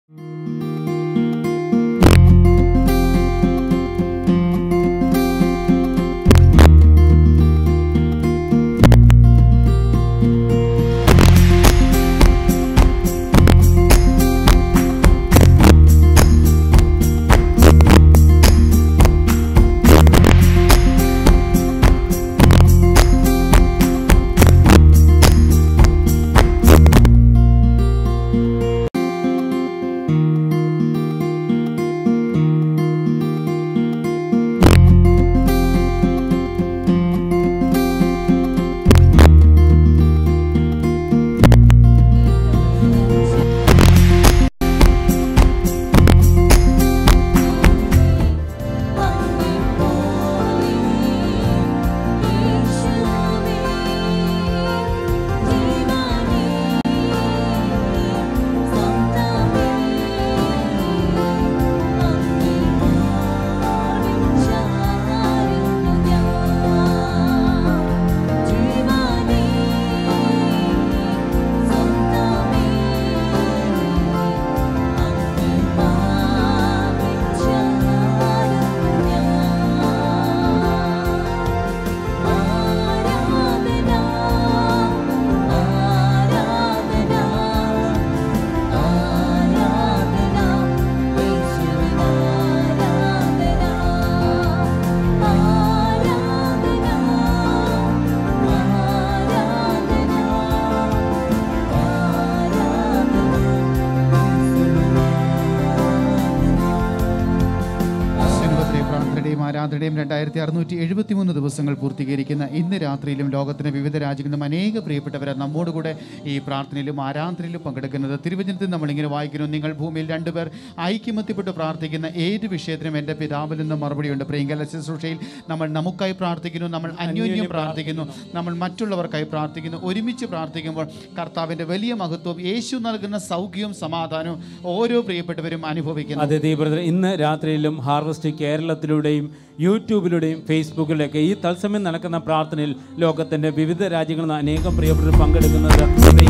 പ്രാർത്ഥനയുടെയും ആരാധനയുടെയും രണ്ടായിരത്തി അറുന്നൂറ്റി എഴുപത്തി മൂന്ന് ദിവസങ്ങൾ പൂർത്തീകരിക്കുന്ന ഇന്ന് രാത്രിയിലും ലോകത്തിന്റെ വിവിധ രാജ്യങ്ങളിലും അനേക പ്രിയപ്പെട്ടവരെ നമ്മോടുകൂടെ ഈ പ്രാർത്ഥനയിലും ആരാധനയിലും പങ്കെടുക്കുന്നത് തിരുവചനത്തിൽ നമ്മളിങ്ങനെ വായിക്കുന്നു നിങ്ങൾ ഭൂമിയിൽ രണ്ടുപേർ ഐക്യമത്യപ്പെട്ട് പ്രാർത്ഥിക്കുന്ന ഏത് വിഷയത്തിനും എൻ്റെ പിതാവിൽ നിന്ന് മറുപടിയുണ്ട് പ്രിയങ്കല ശുശ്രൂഷയിൽ നമ്മൾ നമുക്കായി പ്രാർത്ഥിക്കുന്നു നമ്മൾ അന്യോന്യം പ്രാർത്ഥിക്കുന്നു നമ്മൾ മറ്റുള്ളവർക്കായി പ്രാർത്ഥിക്കുന്നു ഒരുമിച്ച് പ്രാർത്ഥിക്കുമ്പോൾ കർത്താവിൻ്റെ വലിയ മഹത്വം യേശു നൽകുന്ന സൗഖ്യവും സമാധാനവും ഓരോ പ്രിയപ്പെട്ടവരും അനുഭവിക്കുന്നു അതെ ബ്രദർ ഇന്ന് രാത്രിയിലും ഹാർവസ്റ്റ് കേരളത്തിലൂടെയും യൂട്യൂബിലൂടെയും ഫേസ്ബുക്കിലൂടെയൊക്കെ ഈ തത്സമയം നടക്കുന്ന പ്രാർത്ഥനയിൽ ലോകത്തിൻ്റെ വിവിധ രാജ്യങ്ങളിൽ നിന്ന് അനേകം പ്രിയപ്പെട്ടവർ പങ്കെടുക്കുന്നത്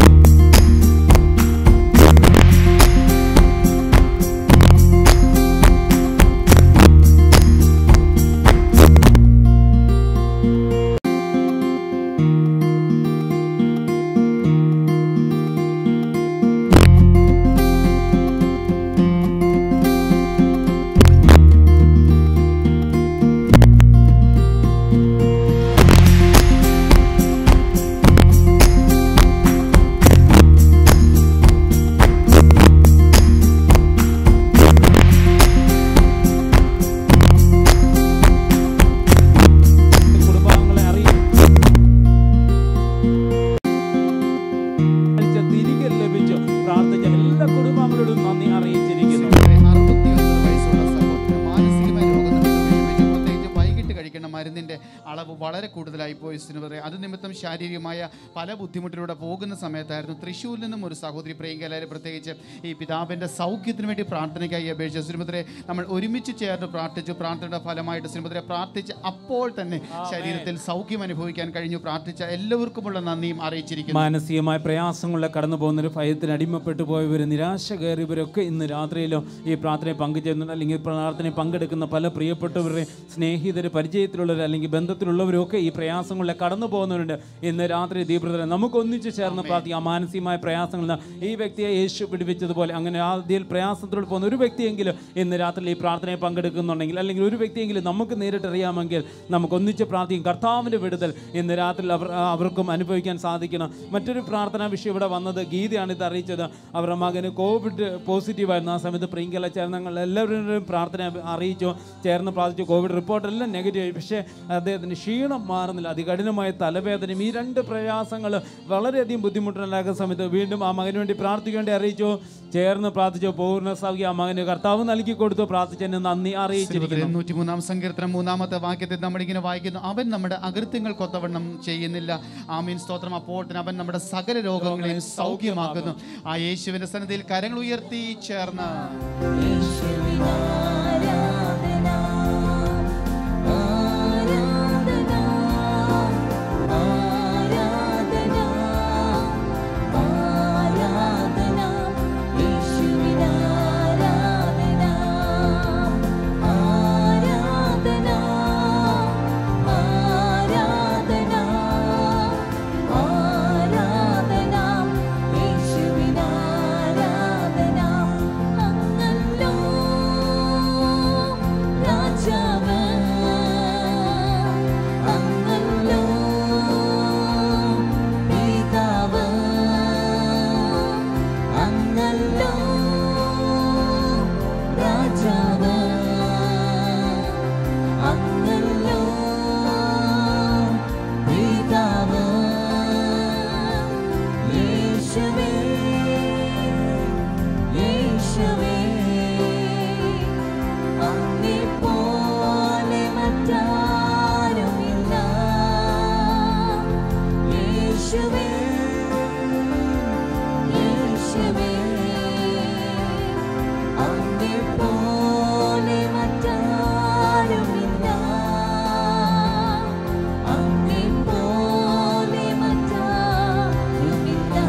കുടുംബാംഗങ്ങളെ അറിയിച്ച തിരികെ ലഭിച്ചു പ്രാർത്ഥിച്ച എല്ലാ കുടുംബാംഗങ്ങളോടും നന്ദി അറിയിച്ചിരിക്കുന്നു അറുപത്തിയൊൻപത് വയസ്സുള്ള സഹോദരൻ മാനസികമായ രോഗം നിമിത്തം വിഷമിച്ചു പ്രത്യേകിച്ച് വൈകിട്ട് കഴിക്കുന്ന മരുന്നിന്റെ അളവ് വളരെ കൂടുതലായി പോയി സിനിമ അത് നിമിത്തം ശാരീരികമായ പല ബുദ്ധിമുട്ടിലൂടെ പോകുന്ന സമയത്തായിരുന്നു തൃശ്ശൂരിൽ നിന്നും ഒരു സഹോദരി പ്രിയങ്കലായ പ്രത്യേകിച്ച് ഈ പിതാവിന്റെ സൗഖ്യത്തിന് വേണ്ടി പ്രാർത്ഥനയ്ക്കായി അപേക്ഷിച്ച ശ്രീമതിരെ നമ്മൾ ഒരുമിച്ച് ചേർന്ന് പ്രാർത്ഥിച്ചു പ്രാർത്ഥനയുടെ ഫലമായിട്ട് ശ്രീമതിരെ പ്രാർത്ഥിച്ച് അപ്പോൾ തന്നെ ശരീരത്തിൽ സൗഖ്യം അനുഭവിക്കാൻ കഴിഞ്ഞു പ്രാർത്ഥിച്ച എല്ലാവർക്കുമുള്ള നന്ദിയും അറിയിച്ചിരിക്കുന്നു മാനസികമായ പ്രയാസങ്ങളിലെ കടന്നു പോകുന്നവർ ഭയത്തിന് അടിമപ്പെട്ടു പോയവർ നിരാശ കയറിയവരൊക്കെ ഇന്ന് രാത്രിയിലോ ഈ പ്രാർത്ഥനയിൽ പങ്കുചേരുന്നുണ്ട് അല്ലെങ്കിൽ പ്രാർത്ഥനയിൽ പങ്കെടുക്കുന്ന പല പ്രിയപ്പെട്ടവരുടെ സ്നേഹിതർ പരിചയത്തിലുള്ളവർ അല്ലെങ്കിൽ ബന്ധത്തിലുള്ളവരൊക്കെ ഈ പ്രയാസങ്ങളിലെ കടന്നു പോകുന്നവരുണ്ട് ഇന്ന് രാത്രി ദീപ്രതരെ നമുക്ക് ഒന്നിച്ച് ചേർന്ന് പ്രാർത്ഥിക്കാം ആ മാനസികമായ പ്രയാസങ്ങളിൽ നിന്ന് ഈ വ്യക്തിയെ യേശു പിടിപ്പിച്ചതുപോലെ അങ്ങനെ ആദ്യം പ്രയാസത്തിലൂടെ പോകുന്ന ഒരു വ്യക്തിയെങ്കിലും ഇന്ന് രാത്രി ഈ പ്രാർത്ഥനയിൽ പങ്കെടുക്കുന്നുണ്ടെങ്കിൽ അല്ലെങ്കിൽ ഒരു വ്യക്തിയെങ്കിലും നമുക്ക് നേരിട്ട് അറിയാമെങ്കിൽ നമുക്ക് ഒന്നിച്ച് പ്രാർത്ഥിക്കും കർത്താവിൻ്റെ വിടുതൽ ഇന്ന് രാത്രി അവർ അവർക്കും അനുഭവിക്കാൻ സാധിക്കണം മറ്റൊരു പ്രാർത്ഥനാ വിഷയം ഇവിടെ വന്നത് ഗീതയാണ് ഇത് അറിയിച്ചത് അവരുടെ മകന് കോവിഡ് പോസിറ്റീവായിരുന്നു ആ സമയത്ത് പ്രിയങ്കല ചേർന്നങ്ങൾ എല്ലാവരും പ്രാർത്ഥന അറിയിച്ചു ചേർന്ന് പ്രാർത്ഥിച്ചു കോവിഡ് റിപ്പോർട്ട് എല്ലാം നെഗറ്റീവ് പക്ഷേ അദ്ദേഹത്തിന് ക്ഷീണം മാറുന്നില്ല അതികഠിനമായ തലവേദനയും ഈ രണ്ട് പ്രയാസങ്ങൾ വളരെയധികം ബുദ്ധിമുട്ടുണ്ടാക്കുന്ന സമയത്ത് വീണ്ടും ആ മകന് വേണ്ടി പ്രാർത്ഥിക്കേണ്ടി അറിയിച്ചു ചേർന്ന് പ്രാർത്ഥിച്ചു പൂർണ്ണ സൗഖ്യം ആ മകന് കർത്താവ് നൽകി കൊടുത്തു പ്രാർത്ഥിച്ചതിന് നന്ദി അറിയിച്ചിരിക്കുന്നു നൂറ്റിമൂന്നാം സങ്കീർത്തനം മൂന്നാമത്തെ വാക്യത്തിൽ നമ്മളിങ്ങനെ വായിക്കുന്നു അവൻ നമ്മുടെ അകൃത്യങ്ങൾ കൊത്തവണ്ണം ചെയ്യുന്നില്ല ആമീൻ സ്തോത്രം അപ്പോൾ തന്നെ അവൻ നമ്മുടെ സകല രോഗങ്ങളെയും സൗഖ്യമാക്കുന്നു ആ യേശുവിന്റെ സന്നിധിയിൽ കരങ്ങൾ ഉയർത്തി ചേർന്ന് അങ്ങല്ലോ രാജാവ് അങ്ങല്ലോ പിതാവ് യേശുവേ യേശുവേ അങ്ങെപ്പോലെ മറ്റാരുമില്ല യേശുവേ യേശുവേ അങ്ങെപ്പോലെ മറ്റാരുമില്ല അങ്ങെപ്പോലെ മറ്റാരുമില്ല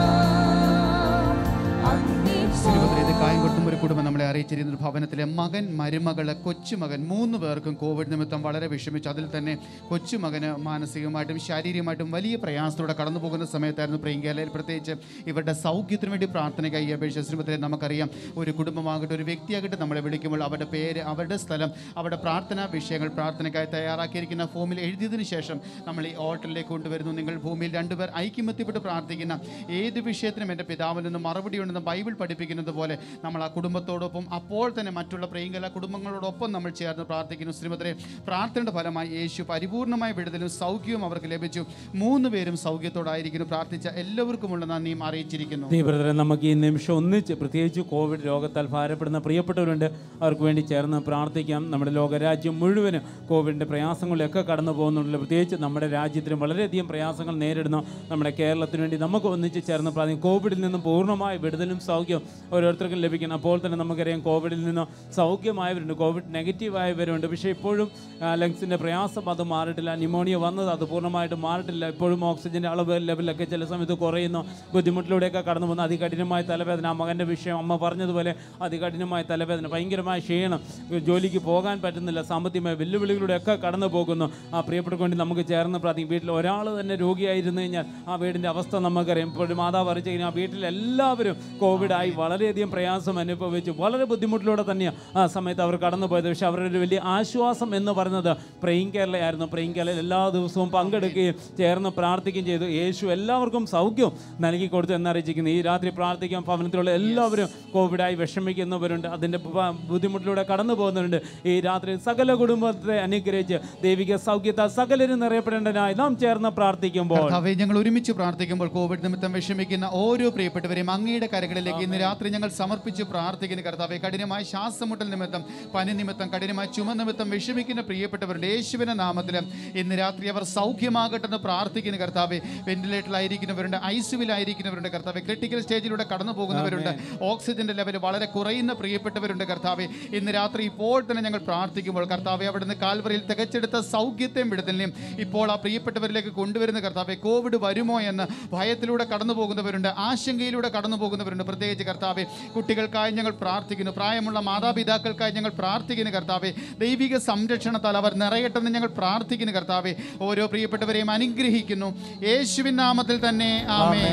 ശ്രീമതി ഇത് അങ്ങെപ്പോലെ കായംകുട്ടും ഒരു കുടുംബം നമ്മളെ അറിയിച്ചിരുന്ന ഒരു ഭവനത്തിലെ മകൻ മരുമകള് കൊച്ചുമകൻ മൂന്ന് പേർക്കും കോവിഡ് നിമിത്തം വളരെ വിഷമിച്ചു അതിൽ തന്നെ കൊച്ചുമകന് മാനസികമായിട്ടും ശാരീരികമായിട്ടും വലിയ പ്രയാസത്തോടെ കടന്നു പോകുന്ന സമയത്തായിരുന്നു പ്രിയങ്കലയിൽ പ്രത്യേകിച്ച് ഇവരുടെ സൗഖ്യത്തിന് വേണ്ടി പ്രാർത്ഥനയ്ക്കായി ഈ അപേക്ഷ ശ്രീമത്തിലെ നമുക്കറിയാം ഒരു കുടുംബമാകട്ടെ ഒരു വ്യക്തിയാകട്ടെ നമ്മളെ വിളിക്കുമ്പോൾ അവരുടെ പേര് അവരുടെ സ്ഥലം അവരുടെ പ്രാർത്ഥനാ വിഷയങ്ങൾ പ്രാർത്ഥനയ്ക്കായി തയ്യാറാക്കിയിരിക്കുന്ന ഫോമിൽ എഴുതിയതിനു ശേഷം നമ്മൾ ഈ ഓട്ടലിലേക്ക് കൊണ്ടുവരുന്നു നിങ്ങൾ ഭൂമിയിൽ രണ്ടുപേർ ഐക്യമത്യപ്പെട്ട് പ്രാർത്ഥിക്കുന്ന ഏത് വിഷയത്തിനും എൻ്റെ പിതാവിൽ നിന്ന് മറുപടി ഉണ്ടെന്ന് ബൈബിൾ പഠിപ്പിക്കുന്നത് പോലെ നമ്മൾ ആ കുടുംബത്തോടൊപ്പം അപ്പോൾ തന്നെ മറ്റുള്ള പ്രിയങ്കല കുടുംബങ്ങളോടൊപ്പം നമ്മൾ ചേർന്ന് പ്രാർത്ഥിക്കുന്നു ശ്രീമതിരെ പ്രാർത്ഥനയുടെ ഫലമായി യേശു പരിപൂർണമായ വിടുതലും സൗഖ്യവും അവർക്ക് ലഭിച്ചു മൂന്ന് പേരും സൗഖ്യത്തോടായിരിക്കുന്നു പ്രാർത്ഥിച്ച എല്ലാവർക്കുമുള്ള നന്ദിയും അറിയിച്ചിരിക്കുന്നു ദൈവ ബ്രദറെ നമുക്ക് ഈ നിമിഷം ഒന്നിച്ച് പ്രത്യേകിച്ച് കോവിഡ് രോഗത്താൽ ഭാരപ്പെടുന്ന പ്രിയപ്പെട്ടവരുണ്ട് അവർക്ക് വേണ്ടി ചേർന്ന് പ്രാർത്ഥിക്കാം നമ്മുടെ ലോകരാജ്യം മുഴുവനും കോവിഡിൻ്റെ പ്രയാസങ്ങളിലൊക്കെ കടന്നു പോകുന്നുണ്ടല്ലോ പ്രത്യേകിച്ച് നമ്മുടെ രാജ്യത്തിനും വളരെയധികം പ്രയാസങ്ങൾ നേരിടുന്ന നമ്മുടെ കേരളത്തിന് വേണ്ടി നമുക്ക് ഒന്നിച്ച് ചേർന്ന് പ്രാർത്ഥിക്കും കോവിഡിൽ നിന്നും പൂർണ്ണമായ വിടുതലും സൗഖ്യം ഓരോരുത്തർക്കും ലഭിക്കണം അപ്പോൾ തന്നെ നമുക്കറിയാം കോവിഡിൽ നിന്ന് സൗഖ്യമായവരുണ്ട് കോവിഡ് നെഗറ്റീവായവരുണ്ട് പക്ഷേ ഇപ്പോഴും ലങ്സിൻ്റെ പ്രയാസം അത് മാറിയിട്ടില്ല ന്യൂമോണിയ വന്നത് അത് പൂർണ്ണമായിട്ട് മാറിയിട്ടില്ല ഇപ്പോഴും ഓക്സിജൻ്റെ അളവ് ലെവലൊക്കെ ചില സമയത്ത് കുറയുന്നു ബുദ്ധിമുട്ടിലൂടെയൊക്കെ കടന്നു പോകുന്നു അതികഠിനമായ തലവേദന ആ മകൻ്റെ വിഷയം അമ്മ പറഞ്ഞതുപോലെ അതികഠിനമായ തലവേദന ഭയങ്കരമായ ക്ഷീണം ജോലിക്ക് പോകാൻ പറ്റുന്നില്ല സാമ്പത്തികമായ വെല്ലുവിളികളിലൂടെയൊക്കെ കടന്നു പോകുന്നു ആ പ്രിയപ്പെട്ട നമുക്ക് ചേർന്ന് പ്രാർത്ഥിക്കും വീട്ടിൽ ഒരാൾ തന്നെ രോഗിയായിരുന്നു കഴിഞ്ഞാൽ ആ വീടിൻ്റെ അവസ്ഥ നമുക്കറിയാം ഇപ്പോൾ ഒരു മാതാവ് അറിയിച്ചു കഴിഞ്ഞാൽ ആ വീട്ടിൽ എല്ലാവരും കോവിഡായി വളരെയധികം പ്രയാസം അനുഭവിച്ചു വളരെ ബുദ്ധിമുട്ടിലൂടെ തന്നെയാണ് ആ സമയത്ത് അവർ കടന്നു പോയത് പക്ഷേ അവരുടെ ഒരു വലിയ ആശ്വാസം എന്ന് പറയുന്നത് പ്രയിം കേരളയായിരുന്നു പ്രയിം കേരളയിൽ എല്ലാ ദിവസവും പങ്കെടുക്കുകയും ചേർന്ന് പ്രാർത്ഥിക്കുകയും ചെയ്തു യേശു എല്ലാവർക്കും സൗഖ്യം നൽകി കൊടുത്തു എന്നറിയിച്ചിരിക്കുന്നു ഈ രാത്രി പ്രാർത്ഥിക്കാൻ ഭവനത്തിലുള്ള എല്ലാവരും കോവിഡായി വിഷമിക്കുന്നവരുണ്ട് അതിൻ്റെ ബ- ബുദ്ധിമുട്ടിലൂടെ കടന്നു പോകുന്നവരുണ്ട് ഈ രാത്രി സകല കുടുംബത്തെ അനുഗ്രഹിച്ച് ദൈവിക സൗഖ്യത സകലരും നിറയപ്പെടേണ്ടതിനായി നാം ചേർന്ന് പ്രാർത്ഥിക്കുമ്പോൾ കർത്താവെ ഞങ്ങൾ ഒരുമിച്ച് പ്രാർത്ഥിക്കുമ്പോൾ കോവിഡ് നിമിത്തം വിഷമിക്കുന്ന ഓരോ പ്രിയപ്പെട്ടവരെയും അങ്ങയുടെ കരകളിലേക്ക് ഇന്ന് രാത്രി ഞങ്ങൾ സമർപ്പിച്ച് പ്രാർത്ഥിക്കുന്ന കർത്താവെ കഠിനമായ ശ്വാസമുട്ടൽ നിമിത്തം പനി നിമിത്തം കഠിനമായ ചുമ നിമിത്തം വിഷമിക്കുന്ന പ്രിയപ്പെട്ടവരുടെ യേശുവിന്റെ നാമത്തിൽ ഇന്ന് രാത്രി അവർ സൗഖ്യമാകട്ടെ എന്ന് പ്രാർത്ഥിക്കുന്ന കർത്താവെ വെന്റിലേറ്ററിലായിരിക്കുന്നവരുണ്ട് ഐസിയുവിലായിരിക്കുന്നവരുണ്ട് കർത്താവെ ക്രിട്ടിക്കൽ സ്റ്റേജിലൂടെ കടന്നു പോകുന്നവരുണ്ട് ഓക്സിജന്റെ ലെവൽ വളരെ കുറയുന്ന പ്രിയപ്പെട്ടവരുണ്ട് കർത്താവെ ഇന്ന് രാത്രി ഇപ്പോൾ തന്നെ ഞങ്ങൾ പ്രാർത്ഥിക്കുമ്പോൾ കർത്താവെ അവിടുന്ന് കാൽവറിയിൽ തികച്ചെടുത്ത സൗഖ്യത്തെയും വിടുതലിനെയും ഇപ്പോൾ ആ പ്രിയപ്പെട്ടവരിലേക്ക് കൊണ്ടുവരുന്ന കർത്താവെ കോവിഡ് വരുമോ എന്ന് ഭയത്തിലൂടെ കടന്നു പോകുന്നവരുണ്ട് ആശങ്കയിലൂടെ കടന്നു പോകുന്നവരുണ്ട് പ്രത്യേകിച്ച് കർത്താവെ കുട്ടികൾക്കായി ഞങ്ങൾ പ്രാർത്ഥിക്കുന്നു പ്രായമുള്ള മാതാപിതാക്കൾക്കായി ഞങ്ങൾ പ്രാർത്ഥിക്കുന്നു കർത്താവെ ദൈവിക സംരക്ഷണത്താൽ അവർ നിറയട്ടെന്ന് ഞങ്ങൾ പ്രാർത്ഥിക്കുന്നു കർത്താവെ ഓരോ പ്രിയപ്പെട്ടവരെയും അനുഗ്രഹിക്കുന്നു യേശുവിൻ നാമത്തിൽ തന്നെ ആമേ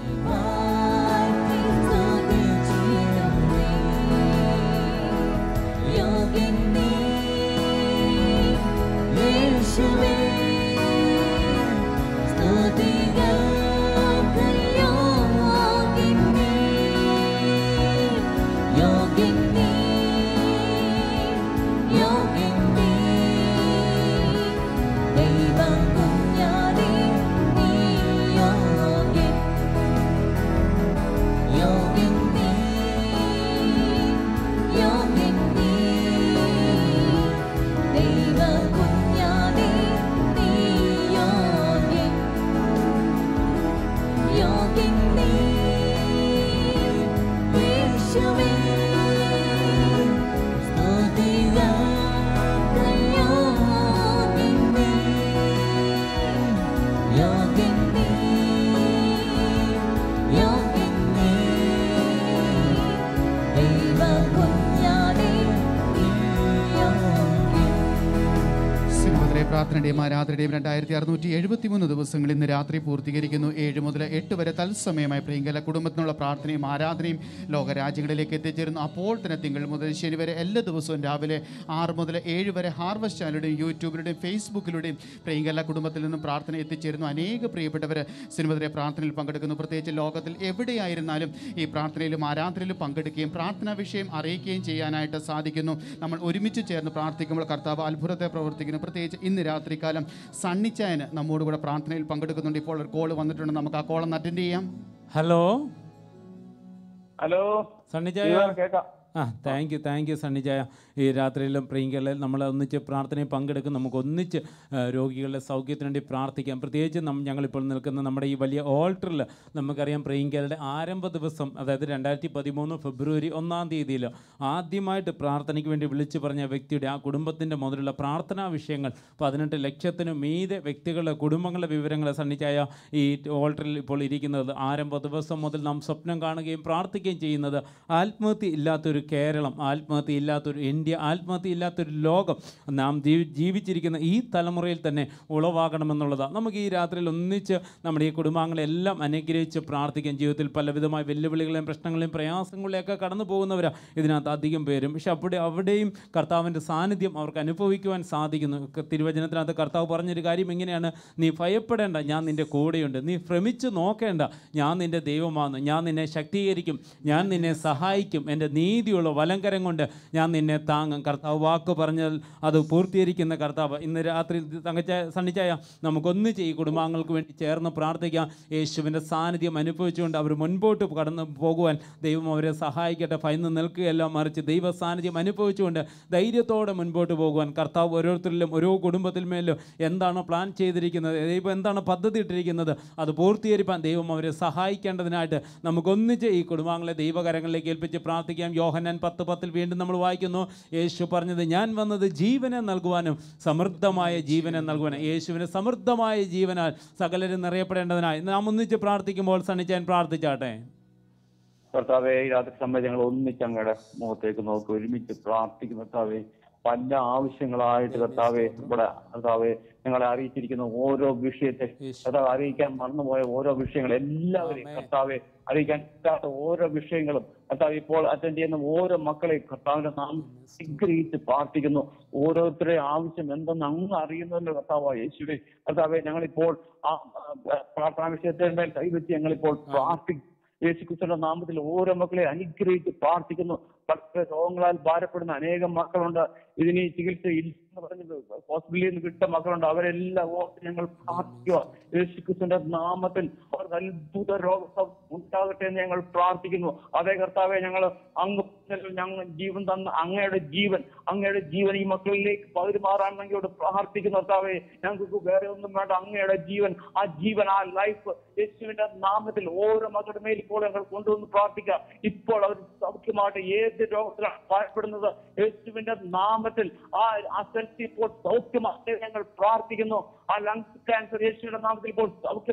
ദൈവം കുഞ്ഞാടി നീ യോഗ്യൻ യോഗ്യൻ നീ യോഗ്യൻ നീ ദൈവ കുഞ്ഞാടി നീ യോഗ്യൻ യോഗ്യൻ നീ യേശുവേ സ്തുതികൾ യോഗ്യൻ നീ യോഗ്യൻ നീ യോഗ്യൻ നീ ദൈവ കുഞ്ഞാടി നീ യോഗ്യൻ സിനിമത്തിലെ പ്രാർത്ഥനയുടെയും ആരാധനയുടെയും രണ്ടായിരത്തി അറുന്നൂറ്റി എഴുപത്തി മൂന്ന് ദിവസങ്ങൾ ഇന്ന് രാത്രി പൂർത്തീകരിക്കുന്നു ഏഴ് മുതൽ എട്ട് വരെ തത്സമയമായി പ്രിയങ്കല കുടുംബത്തിനുള്ള പ്രാർത്ഥനയും ആരാധനയും ലോകരാജ്യങ്ങളിലേക്ക് എത്തിച്ചേരുന്നു അപ്പോൾ തന്നെ തിങ്കൾ മുതൽ ശനി വരെ എല്ലാ ദിവസവും രാവിലെ ആറ് മുതൽ ഏഴ് വരെ ഹാർവസ്റ്റ് ചാനലുടെയും യൂട്യൂബിലൂടെയും ഫേസ്ബുക്കിലൂടെയും പ്രിയങ്കല കുടുംബത്തിൽ നിന്നും പ്രാർത്ഥന എത്തിച്ചേരുന്നു അനേക പ്രിയപ്പെട്ടവർ സിനിമത്തിലെ പ്രാർത്ഥനയിൽ പങ്കെടുക്കുന്നു പ്രത്യേകിച്ച് ലോകത്തിൽ എവിടെയായിരുന്നാലും ഈ പ്രാർത്ഥനയിലും ആരാധനയിലും പങ്കെടുക്കുകയും പ്രാർത്ഥനാ വിഷയം അറിയിക്കുകയും ചെയ്യാനായിട്ട് സാധിക്കുന്നു നമ്മൾ ഒരുമിച്ച് ചേർന്ന് പ്രാർത്ഥിക്കുമ്പോൾ കർത്താവ് അത്ഭുതത്തെ പ്രവർത്തിക്കുന്നു പ്രത്യേകിച്ച് ഇന്ന് രാത്രികാലം സണ്ണിച്ചായന് നമ്മോട് കൂടെ പ്രാർത്ഥനയിൽ പങ്കെടുക്കുന്നുണ്ട് ഇപ്പോൾ ഒരു കോൾ വന്നിട്ടുണ്ട് നമുക്ക് ആ കോൾ ഒന്ന് അറ്റൻഡ് ചെയ്യാം ഹലോ ഹലോ സണ്ണിജായ ഇവർ കേക്കാം ആ താങ്ക് യു താങ്ക് യു സണ്ണിജായ ഈ രാത്രിയിലും പ്രിയങ്കളിൽ നമ്മൾ ഒന്നിച്ച് പ്രാർത്ഥനയിൽ പങ്കെടുക്കും നമുക്ക് ഒന്നിച്ച് ആ, രോഗികളുടെ സൗഖ്യത്തിന് വേണ്ടി പ്രാർത്ഥിക്കാം പ്രത്യേകിച്ച് നം ഞങ്ങളിപ്പോൾ നിൽക്കുന്ന നമ്മുടെ ഈ വലിയ ഓൾട്ടറിൽ നമുക്കറിയാം പ്രിയങ്കയുടെ ആരംഭ ദിവസം അതായത് രണ്ടായിരത്തി പതിമൂന്ന് ഫെബ്രുവരി ഒന്നാം തീയതിയിൽ ആദ്യമായിട്ട് പ്രാർത്ഥനയ്ക്ക് വേണ്ടി വിളിച്ചു പറഞ്ഞ വ്യക്തിയുടെ ആ കുടുംബത്തിൻ്റെ മുതലുള്ള പ്രാർത്ഥനാ വിഷയങ്ങൾ പതിനെട്ട് ലക്ഷത്തിനു മീതെ വ്യക്തികളുടെ കുടുംബങ്ങളുടെ വിവരങ്ങൾ സണ്ണിച്ചായ ഈ ഓൾട്ടറിൽ ഇപ്പോൾ ഇരിക്കുന്നത് ആരംഭ ദിവസം മുതൽ നാം സ്വപ്നം കാണുകയും പ്രാർത്ഥിക്കുകയും ചെയ്യുന്നത് ആത്മഹത്യ ഇല്ലാത്തൊരു കേരളം ആത്മഹത്യ ഇല്ലാത്തൊരു ഇന്ത്യ ആത്മഹത്യ ഇല്ലാത്തൊരു ലോകം നാം ജീവി- ജീവിച്ചിരിക്കുന്ന ഈ തലമുറയിൽ തന്നെ ഉളവാകണമെന്നുള്ളതാണ് നമുക്ക് ഈ രാത്രിയിൽ ഒന്നിച്ച് നമ്മുടെ ഈ കുടുംബാംഗങ്ങളെല്ലാം അനുഗ്രഹിച്ച് പ്രാർത്ഥിക്കാം ജീവിതത്തിൽ പലവിധമായ വെല്ലുവിളികളെയും പ്രശ്നങ്ങളെയും പ്രയാസങ്ങളിലെയൊക്കെ കടന്നു പോകുന്നവരാണ് ഇതിനകത്ത് അധികം പേരും പക്ഷെ അവിടെ അവിടെയും കർത്താവിൻ്റെ സാന്നിധ്യം അവർക്ക് അനുഭവിക്കുവാൻ സാധിക്കുന്നു ക- തിരുവചനത്തിനകത്ത് കർത്താവ് പറഞ്ഞൊരു കാര്യം ഇങ്ങനെയാണ് നീ ഭയപ്പെടേണ്ട ഞാൻ നിൻ്റെ കൂടെയുണ്ട് നീ ഭ്രമിച്ച് നോക്കേണ്ട ഞാൻ നിൻ്റെ ദൈവമാണ് ഞാൻ നിന്നെ ശക്തീകരിക്കും ഞാൻ നിന്നെ സഹായിക്കും എൻ്റെ നീതിയുള്ള വലങ്കരം കൊണ്ട് ഞാൻ നിന്നെ താങ്ങും കർത്താവ് വാക്ക് പറഞ്ഞാൽ അത് പൂർത്തീകരിക്കുന്ന കർത്താവ് ഇന്ന് രാത്രി തങ്കച്ച സണ്ണിച്ചായ നമുക്കൊന്നിച്ച് ഈ കുടുംബാംഗങ്ങൾക്ക് വേണ്ടി ചേർന്ന് പ്രാർത്ഥിക്കാം യേശുവിൻ്റെ സാന്നിധ്യം അനുഭവിച്ചുകൊണ്ട് അവർ മുൻപോട്ട് കടന്നു പോകുവാൻ ദൈവം അവരെ സഹായിക്കട്ടെ ഭയന്ന് നിൽക്കുകയല്ല മറിച്ച് ദൈവ സാന്നിധ്യം അനുഭവിച്ചുകൊണ്ട് ധൈര്യത്തോടെ മുൻപോട്ട് പോകുവാൻ കർത്താവ് ഓരോരുത്തരിലും ഓരോ കുടുംബത്തിന്മേലും എന്താണ് പ്ലാൻ ചെയ്തിരിക്കുന്നത് ദൈവം എന്താണ് പദ്ധതി ഇട്ടിരിക്കുന്നത് അത് പൂർത്തീകരിപ്പാൻ ദൈവം അവരെ സഹായിക്കേണ്ടതിനായിട്ട് നമുക്കൊന്നിച്ച് ഈ കുടുംബാംഗങ്ങളെ ദൈവകരങ്ങളിലേക്ക് ഏൽപ്പിച്ച് പ്രാർത്ഥിക്കാം യോഹന്നാൻ പത്ത് പത്തിൽ വീണ്ടും നമ്മൾ വായിക്കുന്നു യേശു പറഞ്ഞത് ഞാൻ വന്നത് ജീവനെ നൽകുവാനും സമൃദ്ധമായ ജീവനെ നൽകുവാനും യേശുവിന് സമൃദ്ധമായ ജീവനാൽ സകലരും നിറയപ്പെടേണ്ടതിനായി നാം ഒന്നിച്ച് പ്രാർത്ഥിക്കുമ്പോൾ സണ്ണിച്ചാൻ പ്രാർത്ഥിച്ചാട്ടെ കർത്താവെ ഈ രാത്രി സമയം ഞങ്ങൾ ഒന്നിച്ച് അങ്ങയുടെ മുഖത്തേക്ക് നോക്കി ഒരുമിച്ച് പ്രാർത്ഥിക്കും കർത്താവെ പല ആവശ്യങ്ങളായിട്ട് കർത്താവെ ഇവിടെ കർത്താവെ ഞങ്ങളെ അറിയിച്ചിരിക്കുന്ന ഓരോ വിഷയത്തെ കർത്താവ് അറിയിക്കാൻ മറന്നുപോയ ഓരോ വിഷയങ്ങൾ എല്ലാവരെയും കർത്താവെ അറിയിക്കാൻ പറ്റാത്ത ഓരോ വിഷയങ്ങളും കർത്താവ് ഇപ്പോൾ അറ്റൻഡ് ചെയ്യുന്ന ഓരോ മക്കളെയും കർത്താവിന്റെ നാം സ്വീകരിച്ച് പ്രാർത്ഥിക്കുന്നു ഓരോരുത്തരുടെ ആവശ്യം എന്തെന്ന് അങ്ങ് അറിയുന്നല്ലോ കർത്താവ് യേശുവെ കർത്താവെ ഞങ്ങളിപ്പോൾ ആ ആ, പ്രാർത്ഥനാ വിഷയത്തെ മേൽ കൈവച്ച് ഞങ്ങളിപ്പോൾ പ്രാർത്ഥിക്കും യേശുക്രിസ്തുവിന്റെ നാമത്തിൽ ഓരോ മക്കളെ അനുഗ്രഹിച്ച് പ്രാർത്ഥിക്കുന്നു പല രോഗങ്ങളാൽ ഭാരപ്പെടുന്ന അനേകം മക്കളുണ്ട് ഇതിന് ഈ ചികിത്സ ഇല്ലെന്ന് പറഞ്ഞത് ഹോസ്പിറ്റലിൽ നിന്ന് കിട്ടുന്ന മക്കളുണ്ട് അവരെല്ലാം ഓർത്ത് ഞങ്ങൾ പ്രാർത്ഥിക്കുക യേശുക്രിസ്തുവിന്റെ നാമത്തിൽ അവർക്ക് അത്ഭുത രോഗം ഉണ്ടാകട്ടെ എന്ന് ഞങ്ങൾ പ്രാർത്ഥിക്കുന്നു അതേ കർത്താവെ ഞങ്ങൾ അങ്ങ് ഞങ്ങൾ ജീവൻ തന്ന അങ്ങയുടെ ജീവൻ അങ്ങയുടെ ജീവൻ ഈ മക്കളിലേക്ക് പകരുമാറാൻ ഞങ്ങളോട് പ്രാർത്ഥിക്കുന്നു കർത്താവെ ഞങ്ങൾക്ക് വേറെ ഒന്നും വേണ്ട അങ്ങയുടെ ജീവൻ ആ ജീവൻ ആ ലൈഫ് യേശുവിന്റെ നാമത്തിൽ ഓരോ മക്കളുടെ മേൽ ഇപ്പോൾ ഞങ്ങൾ കൊണ്ടുവന്ന് പ്രാർത്ഥിക്കുക ഇപ്പോൾ അവർ സൗഖ്യമായിട്ട് ഏത് രോഗത്തിലാണ് ഭയപ്പെടുന്നത് യേശുവിന്റെ നാമത്തിൽ ആ ആ സെൽഫ് ഇപ്പോൾ സൗഖ്യമായിട്ട് ഞങ്ങൾ പ്രാർത്ഥിക്കുന്നു ആ ലങ്സ് ക്യാൻസർ യേശുവിന്റെ നാമത്തിൽ ഇപ്പോൾ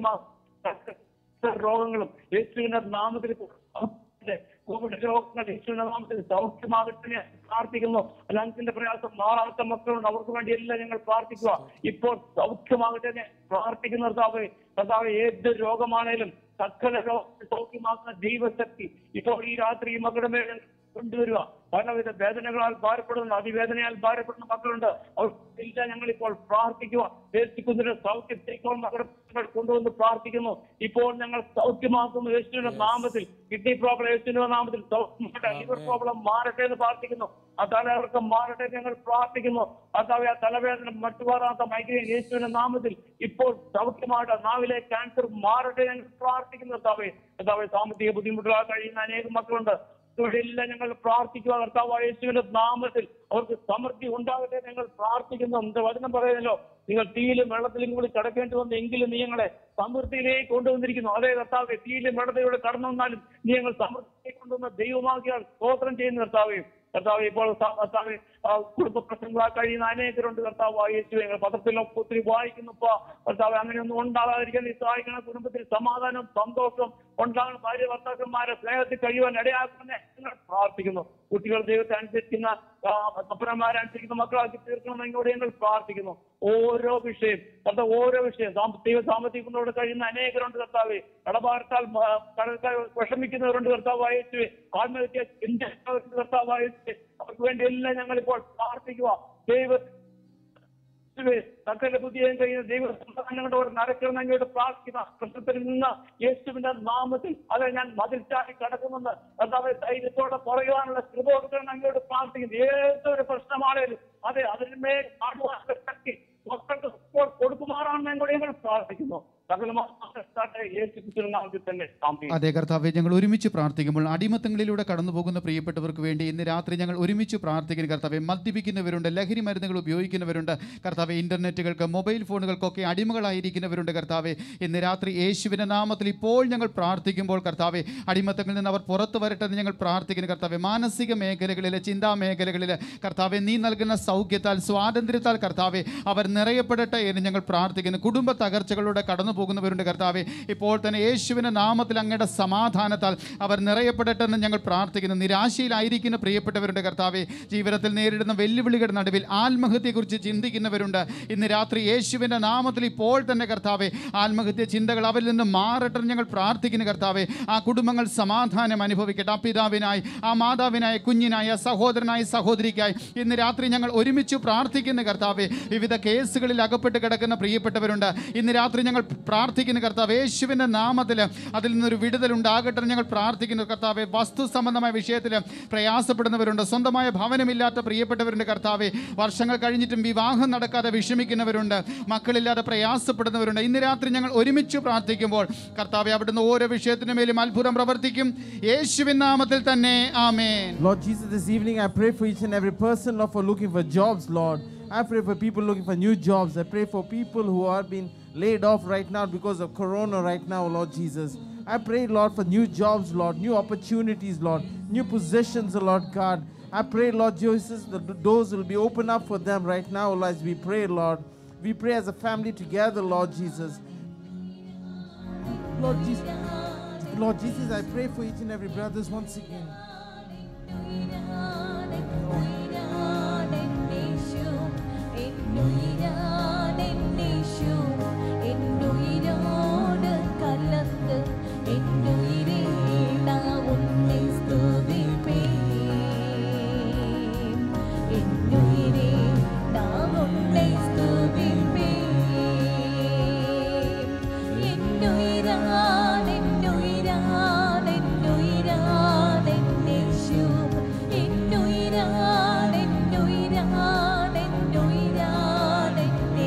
സൗഖ്യമാ രോഗങ്ങളും യേശുവിന്റെ നാമത്തിൽ ഇപ്പോൾ സൗഖ്യമാകട്ടെ. കോവിഡ് രോഗങ്ങൾ യേശുവിന്റെ നാമത്തിൽ സൗഖ്യമാകട്ടെ എന്ന് പ്രാർത്ഥിക്കുന്നു ലങ്സിന്റെ പ്രയാസം മാറാത്ത മക്കളുണ്ട് അവർക്ക് വേണ്ടി എല്ലാം ഞങ്ങൾ പ്രാർത്ഥിക്കുക ഇപ്പോൾ സൗഖ്യമാകട്ടെ എന്ന് പ്രാർത്ഥിക്കുന്ന കർത്താവേ കർത്താവ് ഏത് രോഗമാണേലും സകല രോഗം സൗഖ്യമാക്കുന്ന ദൈവശക്തി ഇപ്പോൾ ഈ രാത്രി ഈ മക്കളുടെ മേൽ കൊണ്ടുവരിക പലവിധ വേദനകളാൽ ഭാരപ്പെടുന്ന അതിവേദനയാൽ ഭാരപ്പെടുന്ന മക്കളുണ്ട് അവർക്കില്ല ഞങ്ങൾ ഇപ്പോൾ പ്രാർത്ഥിക്കുക യേശുക്കുന്നിന്റെ സൗഖ്യത്തേക്കോൾ മക്കളെ കൊണ്ടുവന്ന് പ്രാർത്ഥിക്കുന്നു ഇപ്പോൾ ഞങ്ങൾ സൗഖ്യമാക്കുന്നു യേശുവിന്റെ നാമത്തിൽ കിഡ്നി പ്രോബ്ലം യേശുവിന്റെ നാമത്തിൽ സൗഖ്യമാകട്ടെ ലിവർ പ്രോബ്ലം മാറട്ടെ എന്ന് പ്രാർത്ഥിക്കുന്നു ആ തലകൾക്ക് മാറട്ടെ എന്ന് ഞങ്ങൾ പ്രാർത്ഥിക്കുന്നു അതാവെ ആ തലവേദന മറ്റുമാറാത്ത മൈഗ്രൈൻ യേശുവിന്റെ നാമത്തിൽ ഇപ്പോൾ സൗഖ്യമാകട്ടെ നാവിലെ ക്യാൻസർ മാറട്ടെ എന്ന് ഞങ്ങൾ പ്രാർത്ഥിക്കുന്നു കർത്താവെ കർത്താവെ സാമ്പത്തിക ബുദ്ധിമുട്ടുകളാൽ കഴിയുന്ന അനേകം മക്കളുണ്ട് ഇവിടെയെല്ലാം ഞങ്ങൾ പ്രാർത്ഥിക്കുക കർത്താവ് യേശുവിന്റെ നാമത്തിൽ അവർക്ക് സമൃദ്ധി ഉണ്ടാകട്ടെ എന്ന് ഞങ്ങൾ പ്രാർത്ഥിക്കുന്നു എന്റെ വചനം പറയുന്നല്ലോ നിങ്ങൾ തീയിലും വെള്ളത്തിലും കൂടി കടക്കേണ്ടി വന്നു എങ്കിലും നീ ഞങ്ങളെ സമൃദ്ധിയിലേക്ക് കൊണ്ടുവന്നിരിക്കുന്നു അതേ കർത്താവ് തീയിലും വെള്ളത്തിലൂടെ കടന്നു വന്നാലും നീ ഞങ്ങൾ സമൃദ്ധിയിലേക്ക് കൊണ്ടുവന്ന ദൈവമാക്കിയാൽ സ്തോത്രം ചെയ്യുന്ന കർത്താവേ കർത്താവ് ഇപ്പോൾ സ- കർത്താവേ ആ, കുടുംബ പ്രശ്നങ്ങളാൽ കഴിയുന്ന അനേകരുണ്ട് കർത്താവായ യേശുവെ ഞങ്ങൾ പത്രത്തിലൊക്കെ ഒത്തിരി വായിക്കുന്നപ്പോ കർത്താവ് അങ്ങനെയൊന്നും ഉണ്ടാകാതിരിക്കാൻ നീ സഹായിക്കണം കുടുംബത്തിൽ സമാധാനം സന്തോഷം ഉണ്ടാകണം ഭാര്യ ഭർത്താക്കന്മാരെ സ്നേഹത്തിൽ കഴിയുവാൻ ഇടയാക്കുന്ന ഞങ്ങൾ പ്രാർത്ഥിക്കുന്നു കുട്ടികൾ ദൈവത്തെ അനുസരിക്കുന്ന ആ, അപ്പനന്മാരെ അനുസരിക്കുന്ന മക്കളാക്കി തീർക്കണമെന്ന് കൂടി ഞങ്ങൾ പ്രാർത്ഥിക്കുന്നു ഓരോ വിഷയം കർത്താവ് ഓരോ വിഷയം സാമ്പത്തിക സാമ്പത്തിക ബുദ്ധിമുട്ടോടെ കഴിയുന്ന അനേകരുണ്ട് കർത്താവ് കടഭാരത്താൽ ആ, കടൽക്കാർ വിഷമിക്കുന്നവരുണ്ട് കർത്താവ് അയച്ചു ആത്മഹത്യ ചിന്തയുള്ളവരുണ്ട് കർത്താവ് അയച്ചു അവർക്ക് വേണ്ടി എല്ലാം ഞങ്ങൾ ഇപ്പോൾ പ്രാർത്ഥിക്കുക ദൈവ സകല ബുദ്ധിയും കഴിയുന്ന ദൈവ സന്താനങ്ങളോട് നടക്കണം അങ്ങോട്ട് പ്രാർത്ഥിക്കുന്ന പ്രശ്നത്തിൽ നിന്ന് യേശുവിന്റെ നാമത്തിൽ അതെ ഞാൻ മതിൽ ചാടി കടക്കുമെന്ന് കർത്താവ് ധൈര്യത്തോടെ പറയുവാനുള്ള കൃപ കൊടുക്കണം അങ്ങോട്ട് പ്രാർത്ഥിക്കുന്നു ഏതൊരു പ്രശ്നമാണേലും അതെ അതിന്മേൽ ആടുവാനുള്ള ശക്തി മക്കൾക്ക് support കൊടുക്കുമാറാണെന്ന് കൂടി ഞങ്ങൾ പ്രാർത്ഥിക്കുന്നു സകലമാകട്ടെ യേശു ക്രിസ്തുവിന്റെ നാമത്തിൽ തന്നെ ആമേൻ. അതെ കർത്താവെ ഞങ്ങൾ ഒരുമിച്ച് പ്രാർത്ഥിക്കുമ്പോൾ അടിമത്തങ്ങളിലൂടെ കടന്നു പോകുന്ന പ്രിയപ്പെട്ടവർക്ക് വേണ്ടി ഇന്ന് രാത്രി ഞങ്ങൾ ഒരുമിച്ച് പ്രാർത്ഥിക്കുന്ന കർത്താവെ മദ്യപിക്കുന്നവരുണ്ട് ലഹരി മരുന്നുകൾ ഉപയോഗിക്കുന്നവരുണ്ട് കർത്താവെ ഇന്റർനെറ്റുകൾക്ക് മൊബൈൽ ഫോണുകൾക്കൊക്കെ അടിമകളായിരിക്കുന്നവരുണ്ട് കർത്താവെ ഇന്ന് രാത്രി യേശുവിൻ്റെ നാമത്തിൽ ഇപ്പോൾ ഞങ്ങൾ പ്രാർത്ഥിക്കുമ്പോൾ കർത്താവെ അടിമത്തങ്ങളിൽ നിന്ന് അവർ പുറത്തു വരട്ടെ എന്ന് ഞങ്ങൾ പ്രാർത്ഥിക്കുന്നു കർത്താവെ മാനസിക മേഖലകളിൽ ചിന്താ മേഖലകളിൽ കർത്താവെ നീ നൽകുന്ന സൗഖ്യത്താൽ സ്വാതന്ത്ര്യത്താൽ കർത്താവെ അവർ നിറയപ്പെടട്ടെ എന്ന് ഞങ്ങൾ പ്രാർത്ഥിക്കുന്നു കുടുംബ തകർച്ചകളിലൂടെ കടന്നു പോകുന്നവരുണ്ട് കർത്താവെ ഇപ്പോൾ തന്നെ യേശുവിൻ്റെ നാമത്തിൽ അങ്ങയുടെ സമാധാനത്താൽ അവർ നിറയപ്പെടട്ടെ എന്ന് ഞങ്ങൾ പ്രാർത്ഥിക്കുന്നു നിരാശയിലായിരിക്കുന്ന പ്രിയപ്പെട്ടവരുണ്ട് കർത്താവെ ജീവിതത്തിൽ നേരിടുന്ന വെല്ലുവിളികളുടെ നടുവിൽ ആത്മഹത്യയെക്കുറിച്ച് ചിന്തിക്കുന്നവരുണ്ട് ഇന്ന് രാത്രി യേശുവിൻ്റെ നാമത്തിൽ ഇപ്പോൾ തന്നെ കർത്താവെ ആത്മഹത്യ ചിന്തകൾ അവരിൽ നിന്ന് മാറട്ടെ എന്ന് ഞങ്ങൾ പ്രാർത്ഥിക്കുന്നു കർത്താവെ ആ കുടുംബങ്ങൾ സമാധാനം അനുഭവിക്കട്ടെ ആ പിതാവിനായി ആ മാതാവിനായി കുഞ്ഞിനായി ആ സഹോദരനായി സഹോദരിക്കായി ഇന്ന് രാത്രി ഞങ്ങൾ ഒരുമിച്ച് പ്രാർത്ഥിക്കുന്ന കർത്താവെ വിവിധ കേസുകളിൽ അകപ്പെട്ട് കിടക്കുന്ന പ്രിയപ്പെട്ടവരുണ്ട് ഇന്ന് രാത്രി ഞങ്ങൾ പ്രാർത്ഥിക്കുന്ന കർത്താവ് യേശുവിൻ്റെ നാമത്തിൽ അതിൽ നിന്നൊരു വിടുതൽ ഉണ്ടാകട്ടെ എന്ന് ഞങ്ങൾ പ്രാർത്ഥിക്കുന്നു കർത്താവെ വസ്തു സംബന്ധമായ വിഷയത്തിൽ പ്രയാസപ്പെടുന്നവരുണ്ട് സ്വന്തമായ ഭവനമില്ലാത്ത പ്രിയപ്പെട്ടവരുണ്ട് കർത്താവെ വർഷങ്ങൾ കഴിഞ്ഞിട്ടും വിവാഹം നടക്കാതെ വിഷമിക്കുന്നവരുണ്ട് മക്കളില്ലാതെ പ്രയാസപ്പെടുന്നവരുണ്ട് ഇന്ന് രാത്രി ഞങ്ങൾ ഒരുമിച്ച് പ്രാർത്ഥിക്കുമ്പോൾ കർത്താവെ അവിടുന്ന് ഓരോ വിഷയത്തിനു മേലും അത്ഭുതം പ്രവർത്തിക്കും യേശുവിൻ നാമത്തിൽ തന്നെ ആമേൻ Lord Jesus, this evening I pray for each and every person, Lord, for looking for jobs, Lord. I pray for people looking for new jobs. I pray for people who are being laid off right now because of Corona right now, Lord Jesus. I pray, Lord, for new jobs, Lord, new opportunities, Lord, new positions, Lord God. I pray, Lord Jesus, that the doors will be open up for them right now, Lord, as we pray, Lord. We pray as a family together, Lord Jesus. Lord Jesus, Lord Jesus, I pray for each and every brothers once again. എന്നുയിരാൻ എന്നുയിരാൻ എന്നുയിരാൻ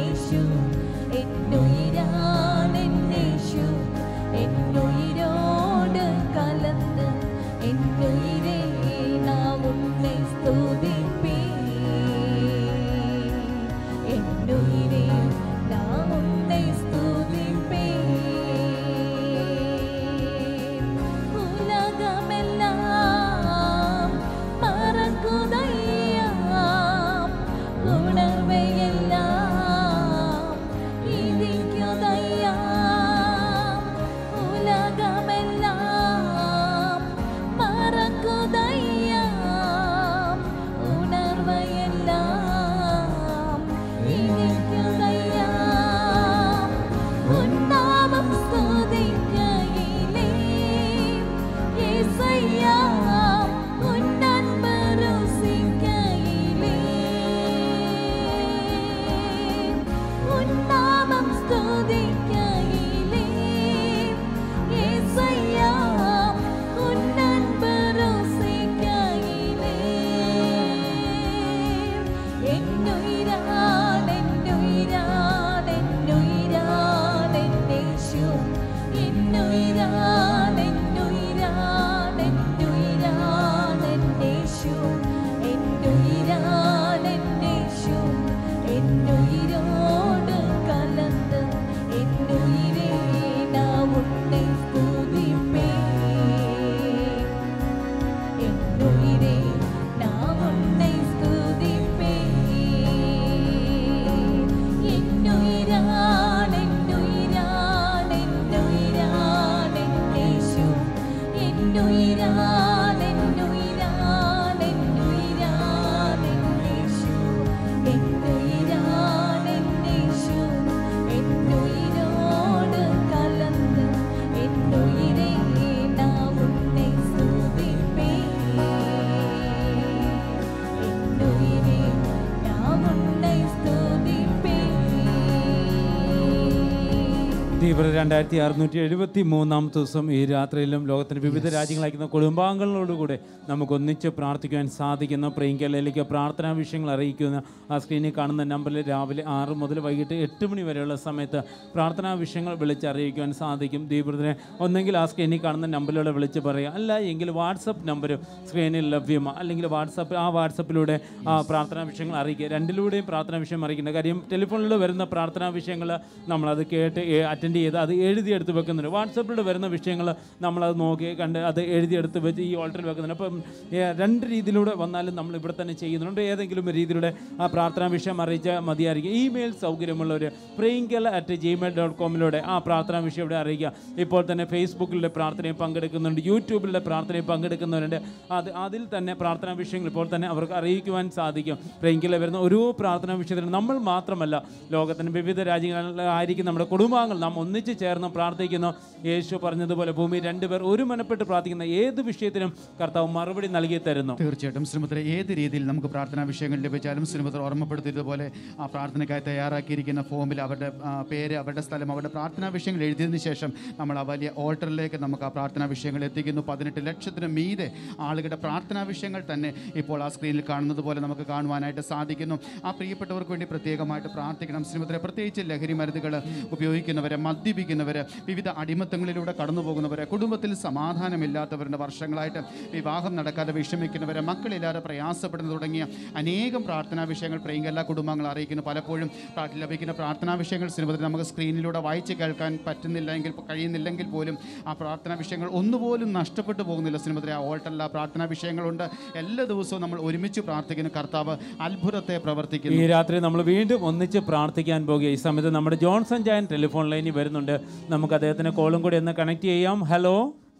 തീവ്ര രണ്ടായിരത്തി അറുന്നൂറ്റി എഴുപത്തി മൂന്നാം ദിവസം ഈ രാത്രിയിലും ലോകത്തിന്റെ വിവിധ രാജ്യങ്ങളയക്കുന്ന കുടുംബാംഗങ്ങളോടുകൂടെ നമുക്ക് ഒന്നിച്ച് പ്രാർത്ഥിക്കുവാൻ സാധിക്കുന്ന പ്രിയങ്കലയിലേക്ക് പ്രാർത്ഥനാ വിഷയങ്ങൾ അറിയിക്കുന്ന ആ സ്ക്രീനിൽ കാണുന്ന നമ്പറിൽ രാവിലെ ആറ് മുതൽ വൈകിട്ട് എട്ട് മണി വരെയുള്ള സമയത്ത് പ്രാർത്ഥനാ വിഷയങ്ങൾ വിളിച്ചറിയിക്കുവാൻ സാധിക്കും ദീപൃതിനെ ഒന്നെങ്കിൽ ആ സ്ക്രീനിൽ കാണുന്ന നമ്പറിലൂടെ വിളിച്ച് പറയുക അല്ല എങ്കിൽ വാട്സപ്പ് നമ്പർ സ്ക്രീനിൽ ലഭ്യമാണ് അല്ലെങ്കിൽ വാട്സപ്പ് ആ വാട്സപ്പിലൂടെ ആ പ്രാർത്ഥനാ വിഷയങ്ങൾ അറിയിക്കുക രണ്ടിലൂടെയും പ്രാർത്ഥനാ വിഷയം അറിയിക്കേണ്ട കാര്യം ടെലിഫോണിൽ വരുന്ന പ്രാർത്ഥനാ വിഷയങ്ങൾ നമ്മളത് കേട്ട് അറ്റൻഡ് ചെയ്ത് അത് എഴുതിയെടുത്ത് വെക്കുന്നുണ്ട് വാട്സപ്പിലൂടെ വരുന്ന വിഷയങ്ങൾ നമ്മളത് നോക്കി കണ്ട് അത് എഴുതിയെടുത്ത് വെച്ച് ഈ ഓൾട്ടറിൽ വെക്കുന്നുണ്ട് അപ്പം ഏ, രണ്ട് രീതിയിലൂടെ വന്നാലും നമ്മൾ ഇവിടെ തന്നെ ചെയ്യുന്നുണ്ട് ഏതെങ്കിലും ഒരു രീതിയിലൂടെ ആ പ്രാർത്ഥനാ വിഷയം അറിയിച്ചാൽ മതിയായിരിക്കും ഇമെയിൽ സൗകര്യമുള്ളവർ പ്രിയങ്കല അറ്റ് ജിമെയിൽ ഡോട്ട് കോമിലൂടെ ആ പ്രാർത്ഥനാ വിഷയം ഇവിടെ അറിയിക്കുക ഇപ്പോൾ തന്നെ ഫേസ്ബുക്കിലെ പ്രാർത്ഥനയിൽ പങ്കെടുക്കുന്നുണ്ട് യൂട്യൂബിലെ പ്രാർത്ഥനയിൽ പങ്കെടുക്കുന്നവരുണ്ട് അത് അതിൽ തന്നെ പ്രാർത്ഥനാ വിഷയങ്ങൾ ഇപ്പോൾ തന്നെ അവർക്ക് അറിയിക്കുവാൻ സാധിക്കും പ്രിയങ്കല വരുന്ന ഓരോ പ്രാർത്ഥനാ വിഷയത്തിലും നമ്മൾ മാത്രമല്ല ലോകത്തിന് വിവിധ രാജ്യങ്ങളിലായിരിക്കും നമ്മുടെ കുടുംബാംഗങ്ങൾ നാം ഒന്നിച്ച് ചേർന്ന് പ്രാർത്ഥിക്കുന്നു യേശു പറഞ്ഞതുപോലെ ഭൂമി രണ്ടുപേർ ഒരു മനപ്പെട്ട് പ്രാർത്ഥിക്കുന്ന ഏത് വിഷയത്തിനും കർത്താവ് മറുപടി നൽകി തരുന്നു തീർച്ചയായിട്ടും ശ്രീമദ്ര ഏത് രീതിയിൽ നമുക്ക് പ്രാർത്ഥനാ വിഷയങ്ങൾ ലഭിച്ചാലും ശ്രീമദ്ര ഓർമ്മപ്പെടുത്തിയതുപോലെ ആ പ്രാർത്ഥനയ്ക്കായി തയ്യാറാക്കിയിരിക്കുന്ന ഫോമിൽ അവരുടെ ആ, പേര് അവരുടെ സ്ഥലം അവരുടെ പ്രാർത്ഥനാ വിഷയങ്ങൾ എഴുതിയതിനു ശേഷം നമ്മൾ ആ വലിയ ഓൾട്ടറിലേക്ക് നമുക്ക് ആ പ്രാർത്ഥനാ വിഷയങ്ങൾ എത്തിക്കുന്നു പതിനെട്ട് ലക്ഷത്തിന് മീതെ ആളുകളുടെ പ്രാർത്ഥനാ വിഷയങ്ങൾ തന്നെ ഇപ്പോൾ ആ സ്ക്രീനിൽ കാണുന്നത് പോലെ നമുക്ക് കാണുവാനായിട്ട് സാധിക്കുന്നു ആ പ്രിയപ്പെട്ടവർക്ക് വേണ്ടി പ്രത്യേകമായിട്ട് പ്രാർത്ഥിക്കണം ശ്രീമദ്ര പ്രത്യേകിച്ച് ലഹരി മരുന്നുകൾ ഉപയോഗിക്കുന്നവരെ മദ്യപിക്കുന്നവരെ വിവിധ അടിമത്തങ്ങളിലൂടെ കടന്നു പോകുന്നവരെ കുടുംബത്തിൽ സമാധാനമില്ലാത്തവരുടെ വർഷങ്ങളായിട്ട് വിവാഹം നടക്കാതെ വിഷമിക്കുന്നവരെ മക്കളില്ലാതെ പ്രയാസപ്പെടുന്നു തുടങ്ങിയ അനേകം പ്രാർത്ഥനാ വിഷയങ്ങൾ പ്രിയങ്കല്ല കുടുംബങ്ങൾ അറിയിക്കുന്നു പലപ്പോഴും പ്രാ- ലഭിക്കുന്ന പ്രാർത്ഥനാ വിഷയങ്ങൾ സിനിമത്തിൽ നമുക്ക് സ്ക്രീനിലൂടെ വായിച്ച് കേൾക്കാൻ പറ്റുന്നില്ല എങ്കിൽ കഴിയുന്നില്ലെങ്കിൽ പോലും ആ പ്രാർത്ഥനാ വിഷയങ്ങൾ ഒന്നുപോലും നഷ്ടപ്പെട്ടു പോകുന്നില്ല സിനിമത്തിൽ ആ ഓൾട്ടല്ല പ്രാർത്ഥനാ വിഷയങ്ങളുണ്ട് എല്ലാ ദിവസവും നമ്മൾ ഒരുമിച്ച് പ്രാർത്ഥിക്കുന്ന കർത്താവ് അത്ഭുതത്തെ പ്രവർത്തിക്കുന്നു ഈ രാത്രി നമ്മൾ വീണ്ടും ഒന്നിച്ച് പ്രാർത്ഥിക്കാൻ പോകുക ഈ സമയത്ത് നമ്മുടെ ജോൺസൺ ജായൻ ടെലിഫോൺ ലൈനിൽ വരുന്നുണ്ട് നമുക്ക് അദ്ദേഹത്തിന് കോളും കൂടി ഒന്ന് കണക്ട് ചെയ്യാം ഹലോ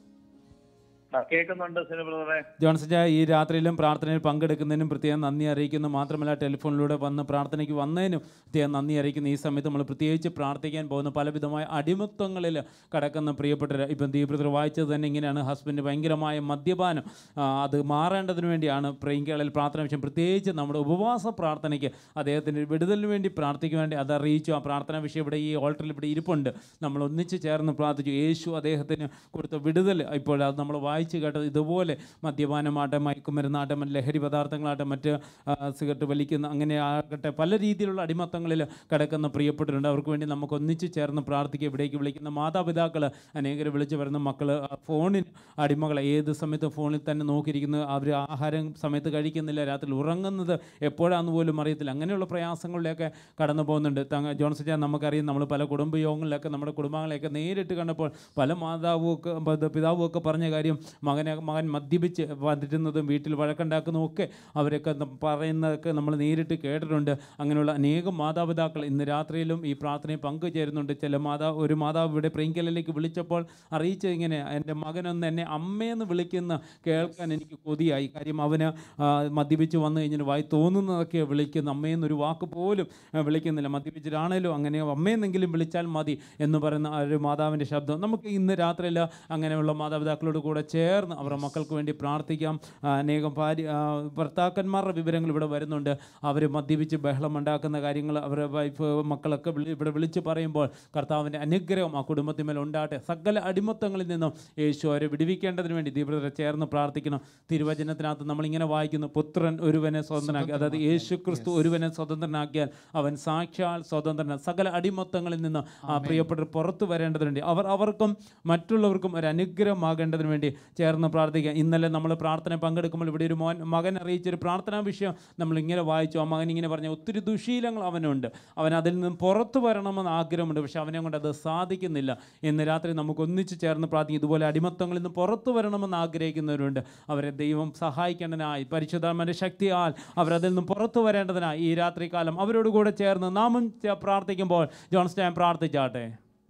ആ, കേൾക്കുന്നുണ്ട് സിനി ബ്രദറെ ജോൺസൺ ജായ ഈ രാത്രിയിലും പ്രാർത്ഥനയിൽ പങ്കെടുക്കുന്നതിനും പ്രത്യേകം നന്ദി അറിയിക്കുന്നു മാത്രമല്ല ടെലിഫോണിലൂടെ വന്ന് പ്രാർത്ഥനയ്ക്ക് വന്നതിനും പ്രത്യേകം നന്ദി അറിയിക്കുന്നു ഈ സമയത്ത് നമ്മൾ പ്രത്യേകിച്ച് പ്രാർത്ഥിക്കാൻ പോകുന്ന പലവിധമായ അടിമത്വങ്ങളിൽ കടക്കുന്ന പ്രിയപ്പെട്ടവർ ഇപ്പം ദീപൃതർ വായിച്ചത് തന്നെ ഇങ്ങനെയാണ് ഹസ്ബൻഡ് ഭയങ്കരമായ മദ്യപാനം ആ, അത് മാറേണ്ടതിന് വേണ്ടിയാണ് പ്രിയങ്കകളിൽ പ്രാർത്ഥന വിഷയം പ്രത്യേകിച്ച് നമ്മുടെ ഉപവാസ പ്രാർത്ഥനയ്ക്ക് അദ്ദേഹത്തിൻ്റെ വിടുതലിന് വേണ്ടി പ്രാർത്ഥിക്കാൻ വേണ്ടി അത് അറിയിച്ചു ആ പ്രാർത്ഥന വിഷയം ഇവിടെ ഈ ഓൾട്ടറിൽ ഇവിടെ ഇരിപ്പുണ്ട് നമ്മൾ ഒന്നിച്ച് ചേർന്ന് പ്രാർത്ഥിച്ചു യേശു അദ്ദേഹത്തിന് കൊടുത്ത വിടുതൽ ഇപ്പോൾ അത് നമ്മൾ വായിച്ചു കേട്ടത് ഇതുപോലെ മദ്യപാനമാട്ടെ മയക്കുമരുന്നാട്ടെ മറ്റ് ലഹരി പദാർത്ഥങ്ങളാട്ടെ മറ്റ് ആ, സിഗരറ്റ് വലിക്കുന്ന അങ്ങനെ ആകട്ടെ പല രീതിയിലുള്ള അടിമത്തങ്ങളിൽ കിടക്കുന്ന പ്രിയപ്പെട്ടവരുണ്ട് അവർക്ക് വേണ്ടി നമുക്ക് ഒന്നിച്ച് ചേർന്ന് പ്രാർത്ഥിക്കുക ഇവിടേക്ക് വിളിക്കുന്ന മാതാപിതാക്കൾ അനേകർ വിളിച്ച് വരുന്ന മക്കൾ ഫോണിന് അടിമകളെ ഏത് സമയത്തും ഫോണിൽ തന്നെ നോക്കിയിരിക്കുന്നു അവർ ആഹാരം സമയത്ത് കഴിക്കുന്നില്ല രാത്രി ഉറങ്ങുന്നത് എപ്പോഴാണെന്ന് പോലും അറിയത്തില്ല അങ്ങനെയുള്ള പ്രയാസങ്ങളിലൊക്കെ കടന്നു പോകുന്നുണ്ട് തങ്ങ ജോൺസൺ ചാൻ നമുക്കറിയാം നമ്മൾ പല കുടുംബയോഗങ്ങളിലൊക്കെ നമ്മുടെ കുടുംബങ്ങളെയൊക്കെ നേരിട്ട് കണ്ടപ്പോൾ പല മാതാവും ഒക്കെ പ- പിതാവും ഒക്കെ പറഞ്ഞ കാര്യം മകനെ മകൻ മദ്യപിച്ച് വന്നിരുന്നതും വീട്ടിൽ വഴക്കുണ്ടാക്കുന്നതും ഒക്കെ അവരൊക്കെ ന- പറയുന്നതൊക്കെ നമ്മൾ നേരിട്ട് കേട്ടിട്ടുണ്ട് അങ്ങനെയുള്ള അനേകം മാതാപിതാക്കൾ ഇന്ന് രാത്രിയിലും ഈ പ്രാർത്ഥനയിൽ പങ്കുചേരുന്നുണ്ട് ചില മാതാവ് ഒരു മാതാവ് ഇവിടെ പ്രിയങ്കലിലേക്ക് വിളിച്ചപ്പോൾ അറിയിച്ചത് ഇങ്ങനെ എൻ്റെ മകനൊന്ന് എന്നെ അമ്മയെന്ന് വിളിക്കുന്ന കേൾക്കാൻ എനിക്ക് കൊതിയായി കാര്യം അവന് ആ, മദ്യപിച്ച് വന്നു കഴിഞ്ഞാൽ വായി തോന്നുന്നതൊക്കെ വിളിക്കുന്നു അമ്മയെന്നൊരു വാക്ക് പോലും ആ, വിളിക്കുന്നില്ല മദ്യപിച്ചിട്ടാണേലും അങ്ങനെ അമ്മയെന്നെങ്കിലും വിളിച്ചാൽ മതി എന്ന് പറയുന്ന ആ ഒരു മാതാവിൻ്റെ ശബ്ദം നമുക്ക് ഇന്ന് രാത്രിയിൽ അങ്ങനെയുള്ള മാതാപിതാക്കളോട് കൂടെ ചേർന്ന് അവരുടെ മക്കൾക്ക് വേണ്ടി പ്രാർത്ഥിക്കാം ആ, അനേകം ഭാര്യ ആ, ഭർത്താക്കന്മാരുടെ വിവരങ്ങൾ ഇവിടെ വരുന്നുണ്ട് അവർ മദ്യപിച്ച് ബഹളം ഉണ്ടാക്കുന്ന കാര്യങ്ങൾ അവരുടെ വൈഫ് മക്കളൊക്കെ വിളി ഇവിടെ വിളിച്ച് പറയുമ്പോൾ കർത്താവിൻ്റെ അനുഗ്രഹം ആ കുടുംബത്തിന്മേൽ ഉണ്ടാകട്ടെ സകല അടിമത്തങ്ങളിൽ നിന്നും യേശു അവരെ വിടുവിക്കേണ്ടതിന് വേണ്ടി ദീപൃതരെ ചേർന്ന് പ്രാർത്ഥിക്കണം തിരുവചനത്തിനകത്ത് നമ്മളിങ്ങനെ വായിക്കുന്നു പുത്രൻ ഒരുവനെ സ്വതന്ത്രനാക്കി അതായത് യേശു ക്രിസ്തു ഒരുവനെ സ്വതന്ത്രനാക്കിയാൽ അവൻ സാക്ഷാൽ സ്വതന്ത്രന സകല അടിമത്തങ്ങളിൽ നിന്ന് ആ പ്രിയപ്പെട്ടവർ പുറത്തു വരേണ്ടതിന് വേണ്ടി അവർ അവർക്കും മറ്റുള്ളവർക്കും ഒരു അനുഗ്രഹമാകേണ്ടതിന് വേണ്ടി ചേർന്ന് പ്രാർത്ഥിക്കാം ഇന്നലെ നമ്മൾ പ്രാർത്ഥന പങ്കെടുക്കുമ്പോൾ ഇവിടെ ഒരു മോൻ മകൻ അറിയിച്ചൊരു പ്രാർത്ഥനാ വിഷയം നമ്മൾ ഇങ്ങനെ വായിച്ചു ആ മകൻ ഇങ്ങനെ പറഞ്ഞ ഒത്തിരി ദുശീലങ്ങൾ അവനുണ്ട് അവൻ അതിൽ നിന്നും പുറത്തു വരണമെന്ന് ആഗ്രഹമുണ്ട് പക്ഷെ അവനെ കൊണ്ട് അത് സാധിക്കുന്നില്ല ഇന്ന് രാത്രി നമുക്ക് ഒന്നിച്ച് ചേർന്ന് പ്രാർത്ഥിക്കും ഇതുപോലെ അടിമത്തങ്ങളിൽ നിന്ന് പുറത്തു വരണമെന്ന് ആഗ്രഹിക്കുന്നവരുണ്ട് അവരെ ദൈവം സഹായിക്കേണ്ടതിനായി പരിശുദ്ധാത്മൻ്റെ ശക്തിയാൽ അവരതിൽ നിന്നും പുറത്തു വരേണ്ടതിനായി ഈ രാത്രികാലം അവരോട് കൂടെ ചേർന്ന് നാമം ചെ- പ്രാർത്ഥിക്കുമ്പോൾ ജോൺ സ്റ്റാൻ പ്രാർത്ഥിച്ചാട്ടെ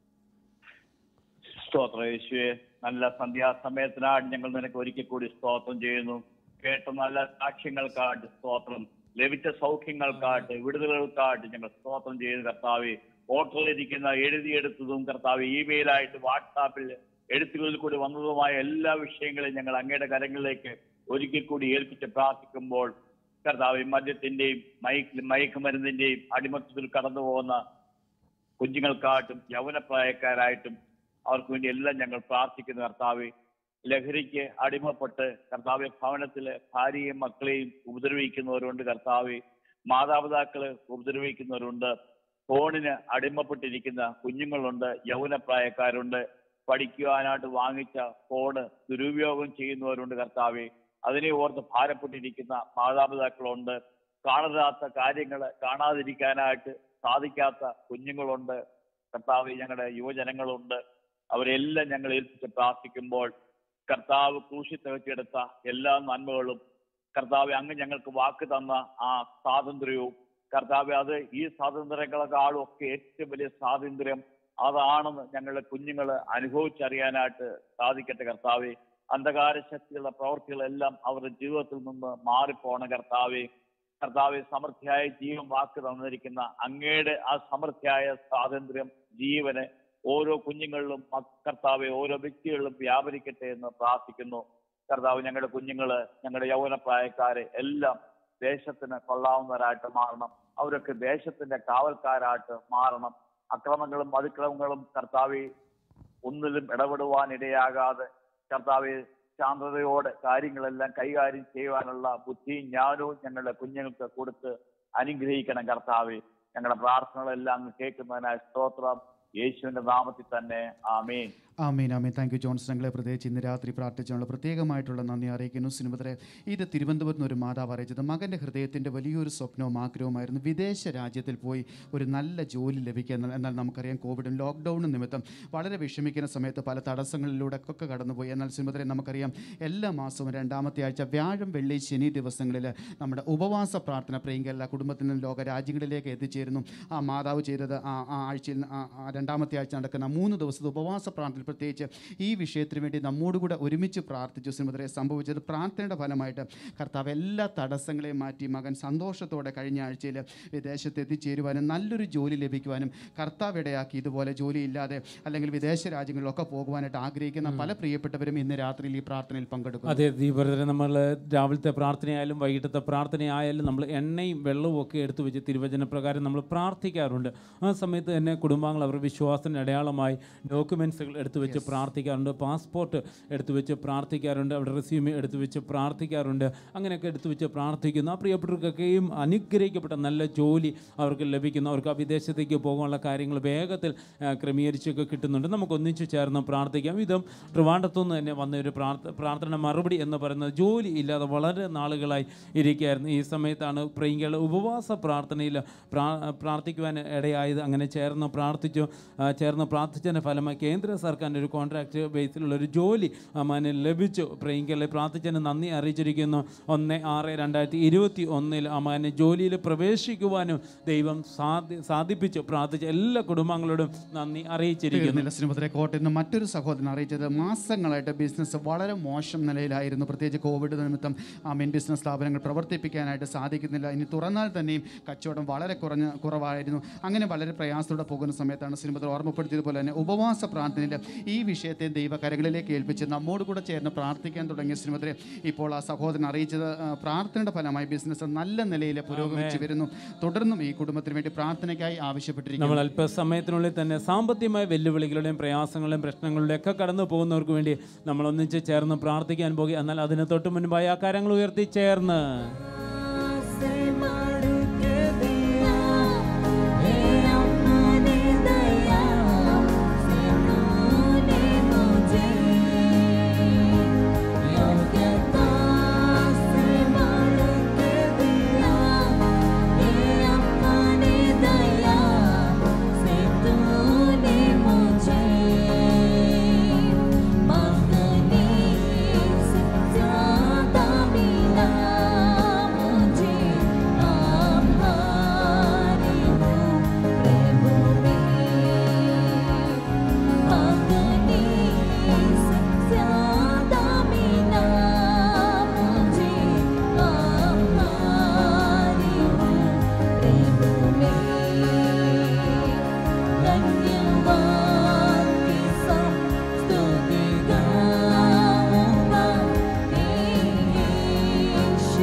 സ്തോത്രം യേശുവെ നല്ല സന്ധ്യാസമയത്തിനാണ് ഞങ്ങൾ നിനക്ക് ഒരിക്കൽ കൂടി സ്തോത്രം ചെയ്യുന്നു കേട്ട നല്ല സാക്ഷ്യങ്ങൾക്കായിട്ട് സ്തോത്രം ലഭിച്ച സൗഖ്യങ്ങൾക്കായിട്ട് വിടുതലുകൾക്കായിട്ട് ഞങ്ങൾ സ്തോത്രം ചെയ്യുന്നു കർത്താവെ ഓട്ടറിലിരിക്കുന്ന എഴുതിയെടുത്തതും കർത്താവ് ഇമെയിലായിട്ട് വാട്സാപ്പിൽ എഴുത്തുകളിൽ കൂടി വന്നതുമായ എല്ലാ വിഷയങ്ങളും ഞങ്ങൾ അങ്ങയുടെ കരങ്ങളിലേക്ക് ഒരിക്കൽ കൂടി ഏൽപ്പിച്ച് പ്രാർത്ഥിക്കുമ്പോൾ കർത്താവ് മദ്യത്തിന്റെയും മയക്ക് മയക്കുമരുന്നിന്റെയും അടിമത്തത്തിൽ കടന്നു പോകുന്ന കുഞ്ഞുങ്ങൾക്കായിട്ടും യൗവനപ്രായക്കാരായിട്ടും അവർക്ക് വേണ്ടി എല്ലാം ഞങ്ങൾ പ്രാർത്ഥിക്കുന്നു കർത്താവെ ലഹരിക്ക് അടിമപ്പെട്ട് കർത്താവെ ഭവനത്തിലെ ഭാര്യയും മക്കളെയും ഉപദ്രവിക്കുന്നവരുണ്ട് കർത്താവെ മാതാപിതാക്കളെ ഉപദ്രവിക്കുന്നവരുണ്ട് ഫോണിന് അടിമപ്പെട്ടിരിക്കുന്ന കുഞ്ഞുങ്ങളുണ്ട് യൗവനപ്രായക്കാരുണ്ട് പഠിക്കുവാനായിട്ട് വാങ്ങിച്ച ഫോണ് ദുരുപയോഗം ചെയ്യുന്നവരുണ്ട് കർത്താവെ അതിനെ ഓർത്ത് ഭാരപ്പെട്ടിരിക്കുന്ന മാതാപിതാക്കളുണ്ട് കാണാത്ത കാര്യങ്ങൾ കാണാതിരിക്കാനായിട്ട് സാധിക്കാത്ത കുഞ്ഞുങ്ങളുണ്ട് കർത്താവ് ഞങ്ങളുടെ യുവജനങ്ങളുണ്ട് അവരെല്ലാം ഞങ്ങൾ ഏൽപ്പിച്ച് പ്രാർത്ഥിക്കുമ്പോൾ കർത്താവ് ക്രൂശി തികച്ചെടുത്ത എല്ലാ നന്മകളും കർത്താവ് അങ്ങ് ഞങ്ങൾക്ക് വാക്ക് തന്ന ആ സ്വാതന്ത്ര്യവും കർത്താവ് അത് ഈ സ്വാതന്ത്ര്യങ്ങളെക്കാളും ഒക്കെ ഏറ്റവും വലിയ സ്വാതന്ത്ര്യം അതാണെന്ന് ഞങ്ങളുടെ കുഞ്ഞുങ്ങൾ അനുഭവിച്ചറിയാനായിട്ട് സാധിക്കട്ടെ കർത്താവെ അന്ധകാര ശക്തികളുടെ പ്രവർത്തികളെല്ലാം അവരുടെ ജീവിതത്തിൽ നിന്ന് മാറിപ്പോണ കർത്താവെ കർത്താവെ സമൃദ്ധിയായ ജീവൻ വാക്ക് തന്നിരിക്കുന്ന അങ്ങയുടെ ആ സമൃദ്ധിയായ സ്വാതന്ത്ര്യം ജീവന് ഓരോ കുഞ്ഞുങ്ങളിലും മ- കർത്താവെ ഓരോ വ്യക്തികളിലും വ്യാപരിക്കട്ടെ എന്ന് പ്രാർത്ഥിക്കുന്നു കർത്താവ് ഞങ്ങളുടെ കുഞ്ഞുങ്ങള് ഞങ്ങളുടെ യൗവനപ്രായക്കാരെ എല്ലാം ദേശത്തിന് കൊള്ളാവുന്നവരായിട്ട് മാറണം അവരൊക്കെ ദേശത്തിന്റെ കാവൽക്കാരായിട്ട് മാറണം അക്രമങ്ങളും അതിക്രമങ്ങളും കർത്താവെ ഒന്നിലും ഇടപെടുവാൻ ഇടയാകാതെ കർത്താവെ ശാന്തതയോടെ കാര്യങ്ങളെല്ലാം കൈകാര്യം ചെയ്യുവാനുള്ള ബുദ്ധിയും ജ്ഞാനവും ഞങ്ങളുടെ കുഞ്ഞുങ്ങൾക്ക് കൊടുത്ത് അനുഗ്രഹിക്കണം കർത്താവെ ഞങ്ങളുടെ പ്രാർത്ഥനകളെല്ലാം അങ്ങ് കേൾക്കുന്നതിനായി സ്തോത്രം യേശുവിന്റെ നാമത്തിൽ തന്നെ ആമേൻ ആമീൻ ആമീൻ താങ്ക് യു ജോൺസൺ ഞങ്ങളെ പ്രത്യേകിച്ച് ഇന്ന് രാത്രി പ്രാർത്ഥിച്ചുള്ള പ്രത്യേകമായിട്ടുള്ള നന്ദി അറിയിക്കുന്നു സിനിമത്തിലെ ഇത് തിരുവനന്തപുരത്ത് നിന്ന് ഒരു മാതാവ് അറിയിച്ചത് മകൻ്റെ ഹൃദയത്തിൻ്റെ വലിയൊരു സ്വപ്നവും ആഗ്രഹവുമായിരുന്നു വിദേശ രാജ്യത്തിൽ പോയി ഒരു നല്ല ജോലി ലഭിക്കുക എന്ന- എന്നാൽ നമുക്കറിയാം കോവിഡും ലോക്ക്ഡൗണും നിമിത്തം വളരെ വിഷമിക്കുന്ന സമയത്ത് പല തടസ്സങ്ങളിലൂടെ ഒക്കെ കടന്നുപോയി എന്നാൽ സിനിമത്തിലെ നമുക്കറിയാം എല്ലാ മാസവും രണ്ടാമത്തെ ആഴ്ച വ്യാഴം വെള്ളി ശനി ദിവസങ്ങളിൽ നമ്മുടെ ഉപവാസ പ്രാർത്ഥന പ്രിയങ്ക എല്ലാ കുടുംബത്തിനും ലോക രാജ്യങ്ങളിലേക്ക് എത്തിച്ചേരുന്നു ആ മാതാവ് ചെയ്തത് ആ ആ ആഴ്ചയിൽ ആ- ആ രണ്ടാമത്തെ ആഴ്ച നടക്കുന്ന മൂന്ന് ദിവസത്തെ ഉപവാസ പ്രാർത്ഥന പ്രത്യേകിച്ച് ഈ വിഷയത്തിന് വേണ്ടി നമ്മോടുകൂടെ ഒരുമിച്ച് പ്രാർത്ഥിച്ചു ശ്രീമതിരെ സംഭവിച്ചത് പ്രാർത്ഥനയുടെ ഫലമായിട്ട് കർത്താവ് എല്ലാ തടസ്സങ്ങളെയും മാറ്റി മകൻ സന്തോഷത്തോടെ കഴിഞ്ഞ ആഴ്ചയിൽ വിദേശത്ത് എത്തിച്ചേരുവാനും നല്ലൊരു ജോലി ലഭിക്കുവാനും കർത്താവ് ഇടയാക്കി ഇതുപോലെ ജോലിയില്ലാതെ അല്ലെങ്കിൽ വിദേശ രാജ്യങ്ങളിലൊക്കെ പോകുവാനായിട്ട് ആഗ്രഹിക്കുന്ന പല പ്രിയപ്പെട്ടവരും ഇന്ന് രാത്രിയിൽ ഈ പ്രാർത്ഥനയിൽ പങ്കെടുക്കും അതെ ദീപരതരെ നമ്മൾ രാവിലത്തെ പ്രാർത്ഥനയായാലും വൈകിട്ടത്തെ പ്രാർത്ഥനയായാലും നമ്മൾ എണ്ണയും വെള്ളവും ഒക്കെ എടുത്തു വെച്ച് തിരുവചന പ്രകാരം നമ്മൾ പ്രാർത്ഥിക്കാറുണ്ട് ആ സമയത്ത് തന്നെ കുടുംബാംഗങ്ങൾ അവരുടെ വിശ്വാസത്തിന് അടയാളമായി ഡോക്യുമെൻസുകൾ എടുത്തു വെച്ച് പ്രാർത്ഥിക്കാറുണ്ട് പാസ്പോർട്ട് എടുത്തു വെച്ച് പ്രാർത്ഥിക്കാറുണ്ട് അവരുടെ റെസ്യൂമെ എടുത്തു വെച്ച് പ്രാർത്ഥിക്കാറുണ്ട് അങ്ങനെയൊക്കെ എടുത്തു വെച്ച് പ്രാർത്ഥിക്കുന്നു ആ പ്രിയപ്പെട്ടവർക്കൊക്കെയും അനുഗ്രഹിക്കപ്പെട്ട നല്ല ജോലി അവർക്ക് ലഭിക്കുന്നു അവർക്ക് ആ വിദേശത്തേക്ക് പോകാനുള്ള കാര്യങ്ങൾ വേഗത്തിൽ ആ, ക്രമീകരിച്ചൊക്കെ കിട്ടുന്നുണ്ട് നമുക്ക് ഒന്നിച്ചു ചേർന്ന് പ്രാർത്ഥിക്കാം ഇതും ട്രിവാൻഡത്തുനിന്ന് തന്നെ വന്ന ഒരു പ്രാർത്ഥ പ്രാർത്ഥന മറുപടി എന്ന് പറയുന്നത് ജോലി ഇല്ലാതെ വളരെ നാളുകളായി ഇരിക്കുകയായിരുന്നു ഈ സമയത്താണ് പ്രിയങ്കളുടെ ഉപവാസ പ്രാർത്ഥനയിൽ പ്രാ പ്രാർത്ഥിക്കുവാൻ ഇടയായത് അങ്ങനെ ചേർന്ന് പ്രാർത്ഥിച്ചു ആ, ചേർന്ന് പ്രാർത്ഥിച്ചതിൻ്റെ ഫലമായി കേന്ദ്ര സർക്കാരിൻ്റെ ഒരു കോൺട്രാക്ട് ബേസിലുള്ള ഒരു ജോലി അമ്മാന് ലഭിച്ചു പ്രിയങ്കലെ പ്രാർത്ഥിച്ചതിന് നന്ദി അറിയിച്ചിരിക്കുന്നു ഒന്ന് ആറ് രണ്ടായിരത്തി ഇരുപത്തി ഒന്നിൽ അമ്മാന് ജോലിയിൽ പ്രവേശിക്കുവാനും ദൈവം സാധി സാധിപ്പിച്ചു പ്രാർത്ഥിച്ച എല്ലാ കുടുംബങ്ങളോടും നന്ദി അറിയിച്ചിരിക്കുന്നു തീർന്നില്ല ശ്രീമതിരെ കോട്ടയിൽ നിന്ന് മറ്റൊരു സഹോദരൻ അറിയിച്ചത് മാസങ്ങളായിട്ട് ബിസിനസ് വളരെ മോശം നിലയിലായിരുന്നു പ്രത്യേകിച്ച് കോവിഡ് നിമിത്തം ആ മീൻ ബിസിനസ് സ്ഥാപനങ്ങൾ പ്രവർത്തിപ്പിക്കാനായിട്ട് സാധിക്കുന്നില്ല ഇനി തുറന്നാൽ തന്നെയും കച്ചവടം വളരെ കുറഞ്ഞ കുറവായിരുന്നു അങ്ങനെ വളരെ പ്രയാസത്തോടെ പോകുന്ന സമയത്താണ് ശ്രീമതി ഓർമ്മപ്പെടുത്തിയതുപോലെ തന്നെ ഉപവാസ പ്രാർത്ഥനയിൽ ഈ വിഷയത്തെ ദൈവകരകളിലേക്ക് ഏൽപ്പിച്ച് നമ്മോട് കൂടെ ചേർന്ന് പ്രാർത്ഥിക്കാൻ തുടങ്ങിയ ശ്രീമതി ഇപ്പോൾ ആ സഹോദരൻ അറിയിച്ചത് ആ, പ്രാർത്ഥനയുടെ ഫലമായി ബിസിനസ് നല്ല നിലയിൽ പുരോഗമിച്ചു വരുന്നു തുടർന്നും ഈ കുടുംബത്തിന് വേണ്ടി പ്രാർത്ഥനയ്ക്കായി ആവശ്യപ്പെട്ടിരിക്കുന്നു നമ്മൾ അല്പസമയത്തിനുള്ളിൽ തന്നെ സാമ്പത്തികമായ വെല്ലുവിളികളുടെയും പ്രയാസങ്ങളുടെയും പ്രശ്നങ്ങളുടെയും ഒക്കെ കടന്നു പോകുന്നവർക്ക് വേണ്ടി നമ്മൾ ഒന്നിച്ച് ചേർന്ന് പ്രാർത്ഥിക്കാൻ പോകുക എന്നാൽ അതിന് തൊട്ട് മുൻപായി ആ കാര്യങ്ങൾ ഉയർത്തി ചേർന്ന് से मारू के दिया हे अपने दया से तूने मुझे योग्यता से मारू के दिया हे अपने दया से तूने मुझे मांगने से ज्यादा मिला मुझे आभारी हूँ प्रभु में मांगने से ज्यादा मिला मुझे आभारी हूँ प्रभु में धन्यवाद के साथ स्तुति गाऊंगा हे यीशु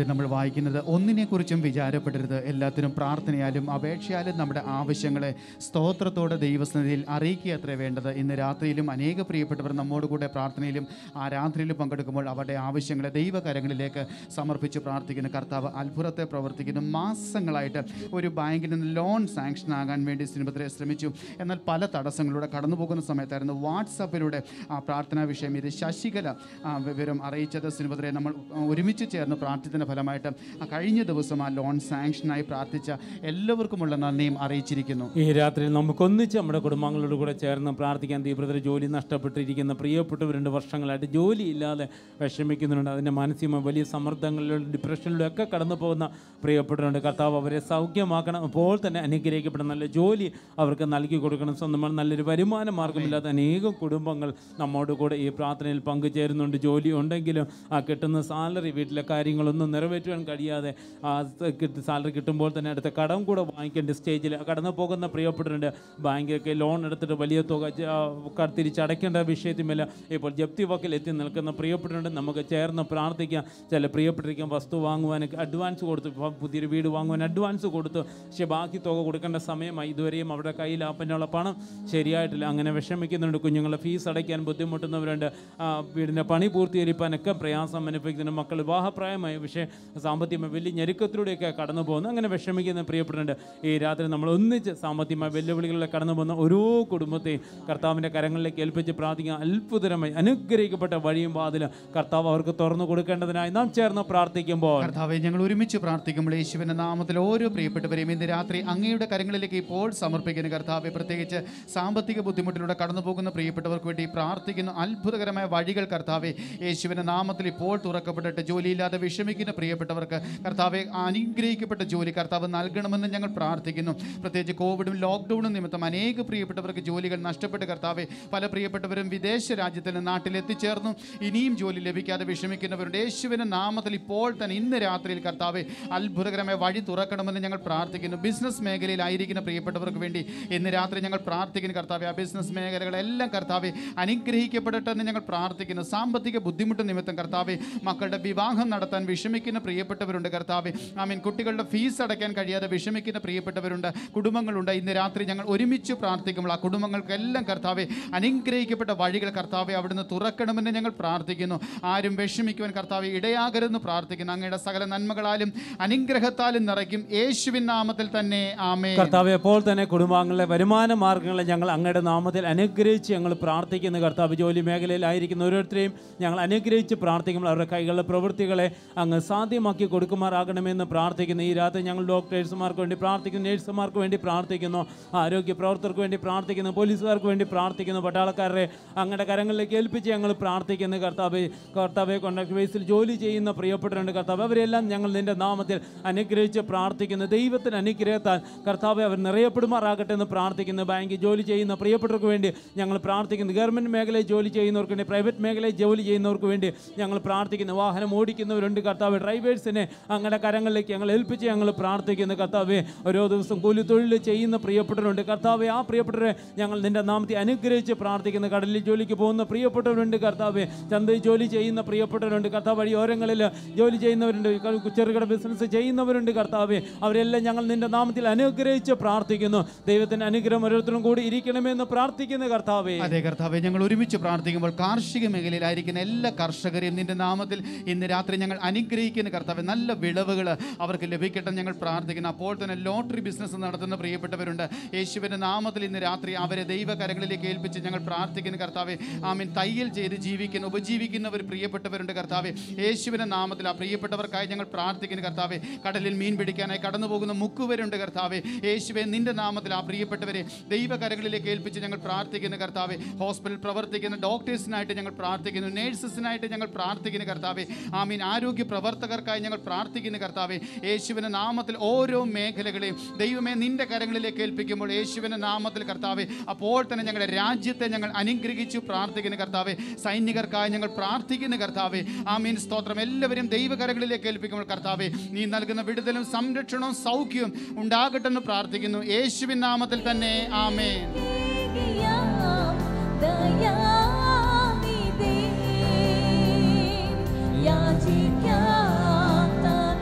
തിരുവചനത്തിൽ നമ്മൾ വായിക്കുന്നത് ഒന്നിനെക്കുറിച്ചും വിചാരപ്പെടരുത് എല്ലാത്തിനും പ്രാർത്ഥനയാലും അപേക്ഷയാലും നമ്മുടെ ആവശ്യങ്ങളെ സ്തോത്രത്തോടെ ദൈവസന്നിധിയിൽ അറിയിക്കുക അത്രേ വേണ്ടത് ഇന്ന് രാത്രിയിലും അനേക പ്രിയപ്പെട്ടവർ നമ്മോടുകൂടെ പ്രാർത്ഥനയിലും ആരാധനയിലും പങ്കെടുക്കുമ്പോൾ അവരുടെ ആവശ്യങ്ങളെ ദൈവകരങ്ങളിലേക്ക് സമർപ്പിച്ച് പ്രാർത്ഥിക്കുന്ന കർത്താവ് അത്ഭുതത്തെ പ്രവർത്തിക്കുന്നു മാസങ്ങളായിട്ട് ഒരു ബാങ്കിൽ നിന്ന് ലോൺ സാങ്ഷൻ ആകാൻ വേണ്ടി സിനിമത്തിലെ ശ്രമിച്ചു എന്നാൽ പല തടസ്സങ്ങളിലൂടെ കടന്നു പോകുന്ന സമയത്തായിരുന്നു വാട്സപ്പിലൂടെ ആ പ്രാർത്ഥനാ വിഷയം ഇത് ശശികല ആ, വിവരം അറിയിച്ചത് സിനിമത്തിലെ നമ്മൾ ആ, ഒരുമിച്ച് ചേർന്ന് പ്രാർത്ഥിച്ചതിൻ്റെ ഫലമായിട്ട് ആ കഴിഞ്ഞ ദിവസം ആ ലോൺ സാങ്ഷനായി പ്രാർത്ഥിച്ച എല്ലാവർക്കുമുള്ള നന്ദിയും അറിയിച്ചിരിക്കുന്നു ഈ രാത്രിയിൽ നമുക്കൊന്നിച്ച് നമ്മുടെ കുടുംബങ്ങളോട് കൂടെ ചേർന്ന് പ്രാർത്ഥിക്കാൻ തീവ്രത ജോലി നഷ്ടപ്പെട്ടിരിക്കുന്ന പ്രിയപ്പെട്ടവരുണ്ട് വർഷങ്ങളായിട്ട് ജോലി ഇല്ലാതെ വിഷമിക്കുന്നുണ്ട് അതിൻ്റെ മാനസികമായ വലിയ സമ്മർദ്ദങ്ങളിലും ഡിപ്രഷനിലും ഒക്കെ കടന്നു പോകുന്ന പ്രിയപ്പെട്ടവരുണ്ട് കർത്താവ് അവരെ സൗഖ്യമാക്കണം അപ്പോൾ തന്നെ അനുഗ്രഹിക്കപ്പെടണം നല്ല ജോലി അവർക്ക് നൽകി കൊടുക്കണം സ്വന്തമായി നല്ലൊരു വരുമാന മാർഗമില്ലാത്ത അനേകം കുടുംബങ്ങൾ നമ്മോട് കൂടെ ഈ പ്രാർത്ഥനയിൽ പങ്കുചേരുന്നുണ്ട് ജോലി ഉണ്ടെങ്കിലും ആ കിട്ടുന്ന സാലറി വീട്ടിലെ കാര്യങ്ങളൊന്നും നിറവേറ്റുവാൻ കഴിയാതെ ആ സാലറി കിട്ടുമ്പോൾ തന്നെ അടുത്ത കടം കൂടെ വാങ്ങിക്കേണ്ട സ്റ്റേജിൽ കടന്നു പോകുന്ന പ്രിയപ്പെട്ടിട്ടുണ്ട് ബാങ്കൊക്കെ ലോൺ എടുത്തിട്ട് വലിയ തുക ച- ആ, ക- തിരിച്ചടയ്ക്കേണ്ട വിഷയത്തിന്മേൽ ഇപ്പോൾ ജപ്തി വക്കിൽ എത്തി നിൽക്കുന്ന പ്രിയപ്പെട്ടിട്ടുണ്ട് നമുക്ക് ചേർന്ന് പ്രാർത്ഥിക്കാം ചില പ്രിയപ്പെട്ടിരിക്കും വസ്തു വാങ്ങുവാൻ അഡ്വാൻസ് കൊടുത്തു ഇപ്പം പുതിയൊരു വീട് വാങ്ങുവാൻ അഡ്വാൻസ് കൊടുത്തു പക്ഷേ ബാക്കി തുക കൊടുക്കേണ്ട സമയമായി ഇതുവരെയും അവരുടെ കയ്യിൽ അപ്പനുള്ള പണം ശരിയായിട്ടില്ല അങ്ങനെ വിഷമിക്കുന്നുണ്ട് കുഞ്ഞുങ്ങളെ ഫീസ് അടയ്ക്കാൻ ബുദ്ധിമുട്ടുന്നവരുണ്ട് ആ, വീടിൻ്റെ പണി പൂർത്തീകരിക്കാനൊക്കെ പ്രയാസം അനുഭവിക്കുന്ന മക്കൾ വിവാഹപ്രായമായി പക്ഷേ സാമ്പത്തികമായി വലിയ ഞെരുക്കത്തിലൂടെയൊക്കെ കടന്നു പോകുന്നു അങ്ങനെ വിഷമിക്കുന്ന പ്രിയപ്പെട്ടിട്ടുണ്ട് ഈ രാത്രി നമ്മൾ ഒന്നിച്ച് സാമ്പത്തികമായ വെല്ലുവിളികളിലെ കടന്നു പോകുന്ന ഓരോ കുടുംബത്തെയും കർത്താവിൻ്റെ കരങ്ങളിലേക്ക് ഏൽപ്പിച്ച് പ്രാർത്ഥിക്കാൻ അത്ഭുതരമായി അനുഗ്രഹിക്കപ്പെട്ട വഴിയും വാതിലും കർത്താവ് അവർക്ക് തുറന്നു കൊടുക്കേണ്ടതിനായി നാം ചേർന്ന് പ്രാർത്ഥിക്കുമ്പോൾ കർത്താവെ ഞങ്ങൾ ഒരുമിച്ച് പ്രാർത്ഥിക്കുമ്പോൾ യേശുവിൻ്റെ നാമത്തിൽ ഓരോ പ്രിയപ്പെട്ടവരെയും ഇന്ന് രാത്രി അങ്ങയുടെ കരങ്ങളിലേക്ക് ഇപ്പോൾ സമർപ്പിക്കുന്ന കർത്താവെ പ്രത്യേകിച്ച് സാമ്പത്തിക ബുദ്ധിമുട്ടിലൂടെ കടന്നു പോകുന്ന പ്രിയപ്പെട്ടവർക്ക് വേണ്ടി പ്രാർത്ഥിക്കുന്ന അത്ഭുതകരമായ വഴികൾ കർത്താവെ യേശുവിൻ്റെ നാമത്തിൽ ഇപ്പോൾ തുറക്കപ്പെട്ടിട്ട് ജോലിയില്ലാതെ വിഷമിക്കുന്ന പ്രിയപ്പെട്ടവർക്ക് കർത്താവെ അനുഗ്രഹിക്കപ്പെട്ട ജോലി കർത്താവ് നൽകണമെന്ന് ഞങ്ങൾ പ്രാർത്ഥിക്കുന്നു പ്രത്യേകിച്ച് കോവിഡും ലോക്ക്ഡൗണും നിമിത്തം അനേക പ്രിയപ്പെട്ടവർക്ക് ജോലികൾ നഷ്ടപ്പെട്ട് കർത്താവെ പല പ്രിയപ്പെട്ടവരും വിദേശ രാജ്യത്തിൽ നിന്ന് നാട്ടിൽ എത്തിച്ചേർന്നു ഇനിയും ജോലി ലഭിക്കാതെ വിഷമിക്കുന്നവരുടെ യേശുവിൻ്റെ നാമത്തിൽ ഇപ്പോൾ തന്നെ ഇന്ന് രാത്രിയിൽ കർത്താവെ അത്ഭുതകരമായ വഴി തുറക്കണമെന്ന് ഞങ്ങൾ പ്രാർത്ഥിക്കുന്നു ബിസിനസ് മേഖലയിലായിരിക്കുന്ന പ്രിയപ്പെട്ടവർക്ക് വേണ്ടി ഇന്ന് രാത്രി ഞങ്ങൾ പ്രാർത്ഥിക്കുന്നു കർത്താവെ ആ ബിസിനസ് മേഖലകളെല്ലാം കർത്താവെ അനുഗ്രഹിക്കപ്പെടട്ടെ എന്ന് ഞങ്ങൾ പ്രാർത്ഥിക്കുന്നു സാമ്പത്തിക ബുദ്ധിമുട്ട് നിമിത്തം കർത്താവെ മക്കളുടെ വിവാഹം നടത്താൻ വിഷമിക്കുന്ന പ്രിയപ്പെട്ടവരുണ്ട് കർത്താവെ ആമീൻ കുട്ടികളുടെ ഫീസ് അടയ്ക്കാൻ കഴിയാതെ വിഷമിക്കുന്ന പ്രിയപ്പെട്ടവരുണ്ട് കുടുംബങ്ങളുണ്ട് ഇന്ന് രാത്രി ഞങ്ങൾ ഒരുമിച്ച് പ്രാർത്ഥിക്കുമ്പോൾ ആ കുടുംബങ്ങൾക്കെല്ലാം കർത്താവെ അനുഗ്രഹിക്കപ്പെട്ട വഴികൾ കർത്താവെ അവിടുന്ന് തുറക്കണമെന്ന് ഞങ്ങൾ പ്രാർത്ഥിക്കുന്നു ആരും വിഷമിക്കുവാൻ കർത്താവെ ഇടയാകരുതെന്ന് പ്രാർത്ഥിക്കുന്നു അങ്ങയുടെ സകല നന്മകളാലും അനുഗ്രഹത്താലും നിറയ്ക്കും യേശുവിൻ നാമത്തിൽ തന്നെ ആമേ കർത്താവ് എപ്പോൾ തന്നെ കുടുംബാംഗങ്ങളുടെ വരുമാന മാർഗ്ഗങ്ങളെ ഞങ്ങൾ അങ്ങയുടെ നാമത്തിൽ അനുഗ്രഹിച്ച് ഞങ്ങൾ പ്രാർത്ഥിക്കുന്ന കർത്താവ് ജോലി മേഖലയിലായിരിക്കുന്ന ഓരോരുത്തരെയും ഞങ്ങൾ അനുഗ്രഹിച്ച് പ്രാർത്ഥിക്കുമ്പോൾ അവരുടെ കൈകളുടെ പ്രവൃത്തികളെ അങ്ങ് സാധ്യമാക്കി കൊടുക്കുമാറാകണമെന്ന് പ്രാർത്ഥിക്കുന്നു ഈ രാത്രി ഞങ്ങൾ ഡോക്ടേഴ്സുമാർക്ക് വേണ്ടി പ്രാർത്ഥിക്കുന്നു നേഴ്സുമാർക്ക് വേണ്ടി പ്രാർത്ഥിക്കുന്നു ആരോഗ്യ പ്രവർത്തകർക്ക് വേണ്ടി പ്രാർത്ഥിക്കുന്നു പോലീസുകാർക്ക് വേണ്ടി പ്രാർത്ഥിക്കുന്നു പട്ടാളക്കാരെ അങ്ങയുടെ കരങ്ങളിലേക്ക് ഏൽപ്പിച്ച് ഞങ്ങൾ പ്രാർത്ഥിക്കുന്നു കർത്താവ് കർത്താവെ കോൺട്രാക്ട് ബേസിൽ ജോലി ചെയ്യുന്ന പ്രിയപ്പെട്ടവരുണ്ട് കർത്താവ് അവരെല്ലാം ഞങ്ങൾ നിന്റെ നാമത്തിൽ അനുഗ്രഹിച്ച് പ്രാർത്ഥിക്കുന്നു ദൈവത്തിന് അനുഗ്രഹത്താൽ കർത്താവെ അവർ നിറയപ്പെടുമാറാകട്ടെ എന്ന് പ്രാർത്ഥിക്കുന്നു ബാങ്കിൽ ജോലി ചെയ്യുന്ന പ്രിയപ്പെട്ടവർക്ക് വേണ്ടി ഞങ്ങൾ പ്രാർത്ഥിക്കുന്നു ഗവൺമെൻറ് മേഖലയിൽ ജോലി ചെയ്യുന്നവർക്ക് വേണ്ടി പ്രൈവറ്റ് മേഖലയിൽ ജോലി ചെയ്യുന്നവർക്ക് വേണ്ടി ഞങ്ങൾ പ്രാർത്ഥിക്കുന്നു വാഹനം ഓടിക്കുന്നവരുണ്ട് കർത്താവ് ഡ്രൈവേഴ്സിനെ അങ്ങയുടെ കരങ്ങളിലേക്ക് ഞങ്ങൾ ഏൽപ്പിച്ച് ഞങ്ങൾ പ്രാർത്ഥിക്കുന്നു കർത്താവെ ഓരോ ദിവസം കൂലി തൊഴിൽ ചെയ്യുന്ന പ്രിയപ്പെട്ടവരുണ്ട് കർത്താവെ ആ പ്രിയപ്പെട്ടവരെ ഞങ്ങൾ നിന്റെ നാമത്തെ അനുഗ്രഹിച്ച് പ്രാർത്ഥിക്കുന്നു കടലിൽ ജോലിക്ക് പോകുന്ന പ്രിയപ്പെട്ടവരുണ്ട് കർത്താവെ ചന്തയിൽ ജോലി ചെയ്യുന്ന പ്രിയപ്പെട്ടവരുണ്ട് കർത്താവ് വഴിയോരങ്ങളിൽ ജോലി ചെയ്യുന്നവരുണ്ട് ക- ചെറുകിട ബിസിനസ് ചെയ്യുന്നവരുണ്ട് കർത്താവെ അവരെല്ലാം ഞങ്ങൾ നിന്റെ നാമത്തിൽ അനുഗ്രഹിച്ച് പ്രാർത്ഥിക്കുന്നു ദൈവത്തിന്റെ അനുഗ്രഹം ഓരോരുത്തരും കൂടി ഇരിക്കണമെന്ന് പ്രാർത്ഥിക്കുന്നു കർത്താവെ അതെ കർത്താവെ ഞങ്ങൾ ഒരുമിച്ച് പ്രാർത്ഥിക്കുമ്പോൾ കാർഷിക മേഖലയിലായിരിക്കുന്ന എല്ലാ കർഷകരെയും നിന്റെ നാമത്തിൽ ഇന്ന് രാത്രി ഞങ്ങൾ അനുഗ്രഹിക്കുന്ന കർത്താവെ നല്ല വിളവുകൾ അവർക്ക് ലഭിക്കട്ടെ എന്ന് ഞങ്ങൾ പ്രാർത്ഥിക്കുന്നു അപ്പോൾ തന്നെ ലോട്ടറി ബിസിനസ് നടത്തുന്ന പ്രിയപ്പെട്ടവരുണ്ട് യേശുവിൻ്റെ നാമത്തിൽ ഇന്ന് രാത്രി അവരെ ദൈവകരങ്ങളിലേക്ക് ഏൽപ്പിച്ച് ഞങ്ങൾ പ്രാർത്ഥിക്കുന്ന കർത്താവെ ആമീൻ തയ്യൽ ചെയ്ത് ജീവിക്കുന്ന ഉപജീവിക്കുന്നവർ പ്രിയപ്പെട്ടവരുണ്ട് കർത്താവെ യേശുവിൻ്റെ നാമത്തിൽ ആ പ്രിയപ്പെട്ടവർക്കായി ഞങ്ങൾ പ്രാർത്ഥിക്കുന്ന കർത്താവെ കടലിൽ മീൻ പിടിക്കാനായി കടന്നു പോകുന്ന മുക്കുവരുണ്ട് കർത്താവെ യേശുവെ നിന്റെ നാമത്തിൽ ആ പ്രിയപ്പെട്ടവരെ ദൈവകരങ്ങളിലേക്ക് ഏൽപ്പിച്ച് ഞങ്ങൾ പ്രാർത്ഥിക്കുന്ന കർത്താവെ ഹോസ്പിറ്റലിൽ പ്രവർത്തിക്കുന്ന ഡോക്ടേഴ്സിനായിട്ട് ഞങ്ങൾ പ്രാർത്ഥിക്കുന്നു നേഴ്സസിനായിട്ട് ഞങ്ങൾ പ്രാർത്ഥിക്കുന്ന കർത്താവെ ആമീൻ ആരോഗ്യ പ്രവർത്തകർക്കായി ഞങ്ങൾ പ്രാർത്ഥിക്കുന്ന കർത്താവെ യേശുവിൻ്റെ നാമത്തിൽ ഓരോ മേഖലകളെയും ദൈവമേ നിന്റെ കരങ്ങളിലേക്ക് ഏൽപ്പിക്കുമ്പോൾ യേശുവിൻ്റെ നാമത്തിൽ കർത്താവെ അപ്പോൾ തന്നെ ഞങ്ങളുടെ രാജ്യത്തെ ഞങ്ങൾ അനുഗ്രഹിച്ചു പ്രാർത്ഥിക്കുന്ന കർത്താവെ സൈനികർക്കായി ഞങ്ങൾ പ്രാർത്ഥിക്കുന്ന കർത്താവെ ആമീൻ സ്തോത്രം എല്ലാവരും ദൈവകരങ്ങളിലേക്ക് ഏൽപ്പിക്കുമ്പോൾ കർത്താവെ നീ നൽകുന്ന വിടുതലും സംരക്ഷണവും സൗഖ്യവും ഉണ്ടാകട്ടെ എന്ന് പ്രാർത്ഥിക്കുന്നു യേശുവിൻ നാമത്തിൽ തന്നെ ആമേൻ ദയാം ദയാനിധി യാചിക്കാത്ത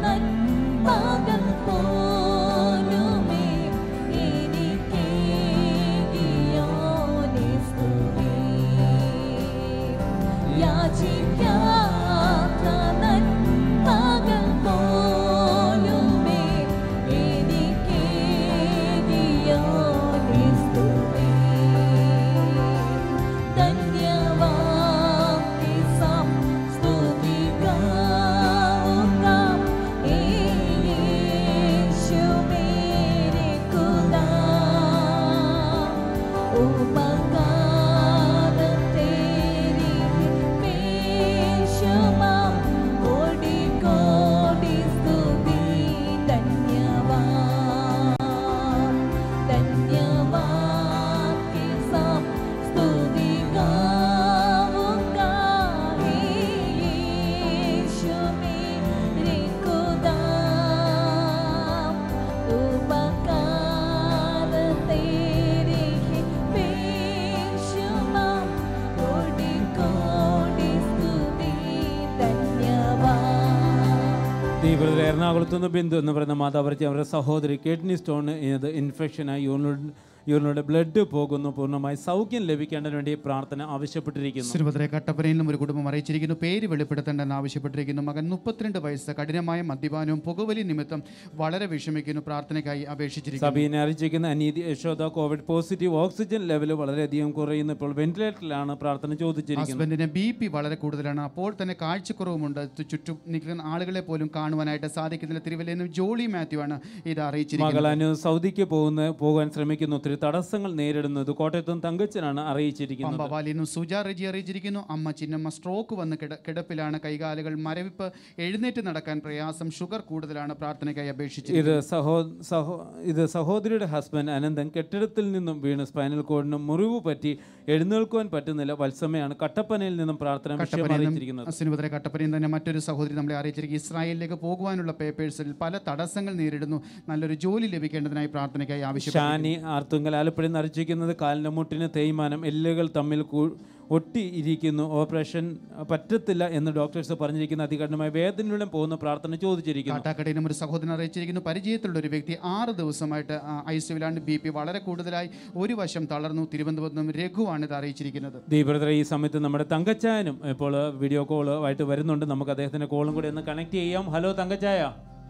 ദീപത്തിൽ എറണാകുളത്ത് നിന്ന് ബിന്ദു എന്ന് പറയുന്ന മാതാപരിച്ച് അവരുടെ സഹോദരി കിഡ്നി സ്റ്റോൺ ഇത് ഇൻഫെക്ഷനായി യൂറിനോട് യൂറിനോട് ബ്ലഡ് പോകുന്നു പൂർണ്ണമായി സൗഖ്യം ലഭിക്കേണ്ടതിന് വേണ്ടി പ്രാർത്ഥന ആവശ്യപ്പെട്ടിരിക്കുന്നു ശ്രീമദ്രെ കട്ടപ്പനയിൽ നിന്നും ഒരു കുടുംബം അറിയിച്ചിരിക്കുന്നു പേര് വെളിപ്പെടുത്തേണ്ടെന്ന് ആവശ്യപ്പെട്ടിരിക്കുന്നു മകൻ മുപ്പത്തിരണ്ട് വയസ്സ് കഠിനമായ മദ്യപാനവും പുകവലി നിമിത്തം വളരെ വിഷമിക്കുന്നു പ്രാർത്ഥനയ്ക്കായി അപേക്ഷിച്ചിരിക്കുന്നു സഭീനെ അറിയിച്ചിരിക്കുന്ന അനീതി Yashoda Covid positive oxygen level വളരെയധികം കുറയുന്നു ഇപ്പോൾ വെന്റിലേറ്ററിലാണ് പ്രാർത്ഥന ചോദിച്ചിരിക്കുന്നത് ഹസ്ബൻഡിന് ബി പി വളരെ കൂടുതലാണ് അപ്പോൾ തന്നെ കാഴ്ചക്കുറവുമുണ്ട് ചു- ചുറ്റും നിൽക്കുന്ന ആളുകളെ പോലും കാണുവാനായിട്ട് സാധിക്കുന്നില്ല തിരുവല്ലയിൽ നിന്ന് ജോളി മാത്യു ആണ് ഇത് അറിയിച്ചിരിക്കുന്നത് മകളാന് സൗദിക്ക് പോകുന്ന പോകാൻ ശ്രമിക്കുന്നു ഒത്തിരി തടസ്സങ്ങൾ നേരിടുന്നു ഇത് കോട്ടയത്തും തങ്കച്ചനാണ് അറിയിച്ചിരിക്കുന്നത് പമ്പവാലിൽ നിന്നും സുജ റെജി അറിയിച്ചിരിക്കുന്നു അമ്മ ചിന്നമ്മ സ്ട്രോക്ക് വന്ന് കിട കിടപ്പിലാണ് കൈകാലുകൾ മരവിപ്പ് എഴുന്നേറ്റ് നടക്കാൻ പ്രയാസം ഷുഗർ കൂടുതലാണ് പ്രാർത്ഥനയ്ക്കായി അപേക്ഷിച്ചിരിക്കുന്നത് ഇത് സഹോ സഹോ ഇത് സഹോദരിയുടെ ഹസ്ബൻഡ് അനന്തൻ കെട്ടിടത്തിൽ നിന്നും വീണ് സ്പൈനൽ കോഡിന് മുറിവ് പറ്റി എഴുന്നേൽക്കുവാൻ പറ്റുന്നില്ല വത്സമയാണ് കട്ടപ്പനയിൽ നിന്നും പ്രാർത്ഥന വിഷയം കട്ടപ്പനയിൽ അറിയിച്ചിരിക്കുന്നത് നിന്നും സിനുപുത്ര കട്ടപ്പനയിൽ തന്നെ മറ്റൊരു സഹോദരി നമ്മളെ അറിയിച്ചിരിക്കും ഇസ്രായേലിലേക്ക് പോകുവാനുള്ള പേപ്പേഴ്സിൽ പല തടസ്സങ്ങൾ നേരിടുന്നു നല്ലൊരു ജോലി ലഭിക്കേണ്ടതിനായി പ്രാർത്ഥനയ്ക്കായി ആവശ്യപ്പെട്ടു ഷാനി ആർത്തുങ്കൽ ആലപ്പുഴയിൽ നിന്ന് അറിയിച്ചിരിക്കുന്നത് കാലിൻ്റെ മുട്ടിന് തേയ്മാനം എല്ലുകൾ തമ്മിൽ കൂ- ഒട്ടിയിരിക്കുന്നു ഓപ്പറേഷൻ പറ്റത്തില്ല എന്ന് ഡോക്ടേഴ്സ് പറഞ്ഞിരിക്കുന്ന അതികഠിനമായ വേദനയുടെ പോകുന്ന പ്രാർത്ഥന ചോദിച്ചിരിക്കുന്നു കാട്ടാക്കടയിലും ഒരു സഹോദരൻ അറിയിച്ചിരിക്കുന്നു പരിചയത്തിലുള്ള ഒരു വ്യക്തി ആറ് ദിവസമായിട്ട് ഐ സിയുലാണ് ബി പി വളരെ കൂടുതലായി ഒരു വശം തളർന്നു തിരുവനന്തപുരത്തും രഘുവാണ് ഇത് അറിയിച്ചിരിക്കുന്നത് ദീപദ്ര ഈ സമയത്ത് നമ്മുടെ തങ്കച്ചായനും ഇപ്പോൾ വീഡിയോ കോൾ ആയിട്ട് വരുന്നുണ്ട് നമുക്ക് അദ്ദേഹത്തിന്റെ കോളും കൂടി ഒന്ന് കണക്ട് ചെയ്യാം ഹലോ തങ്കച്ചായ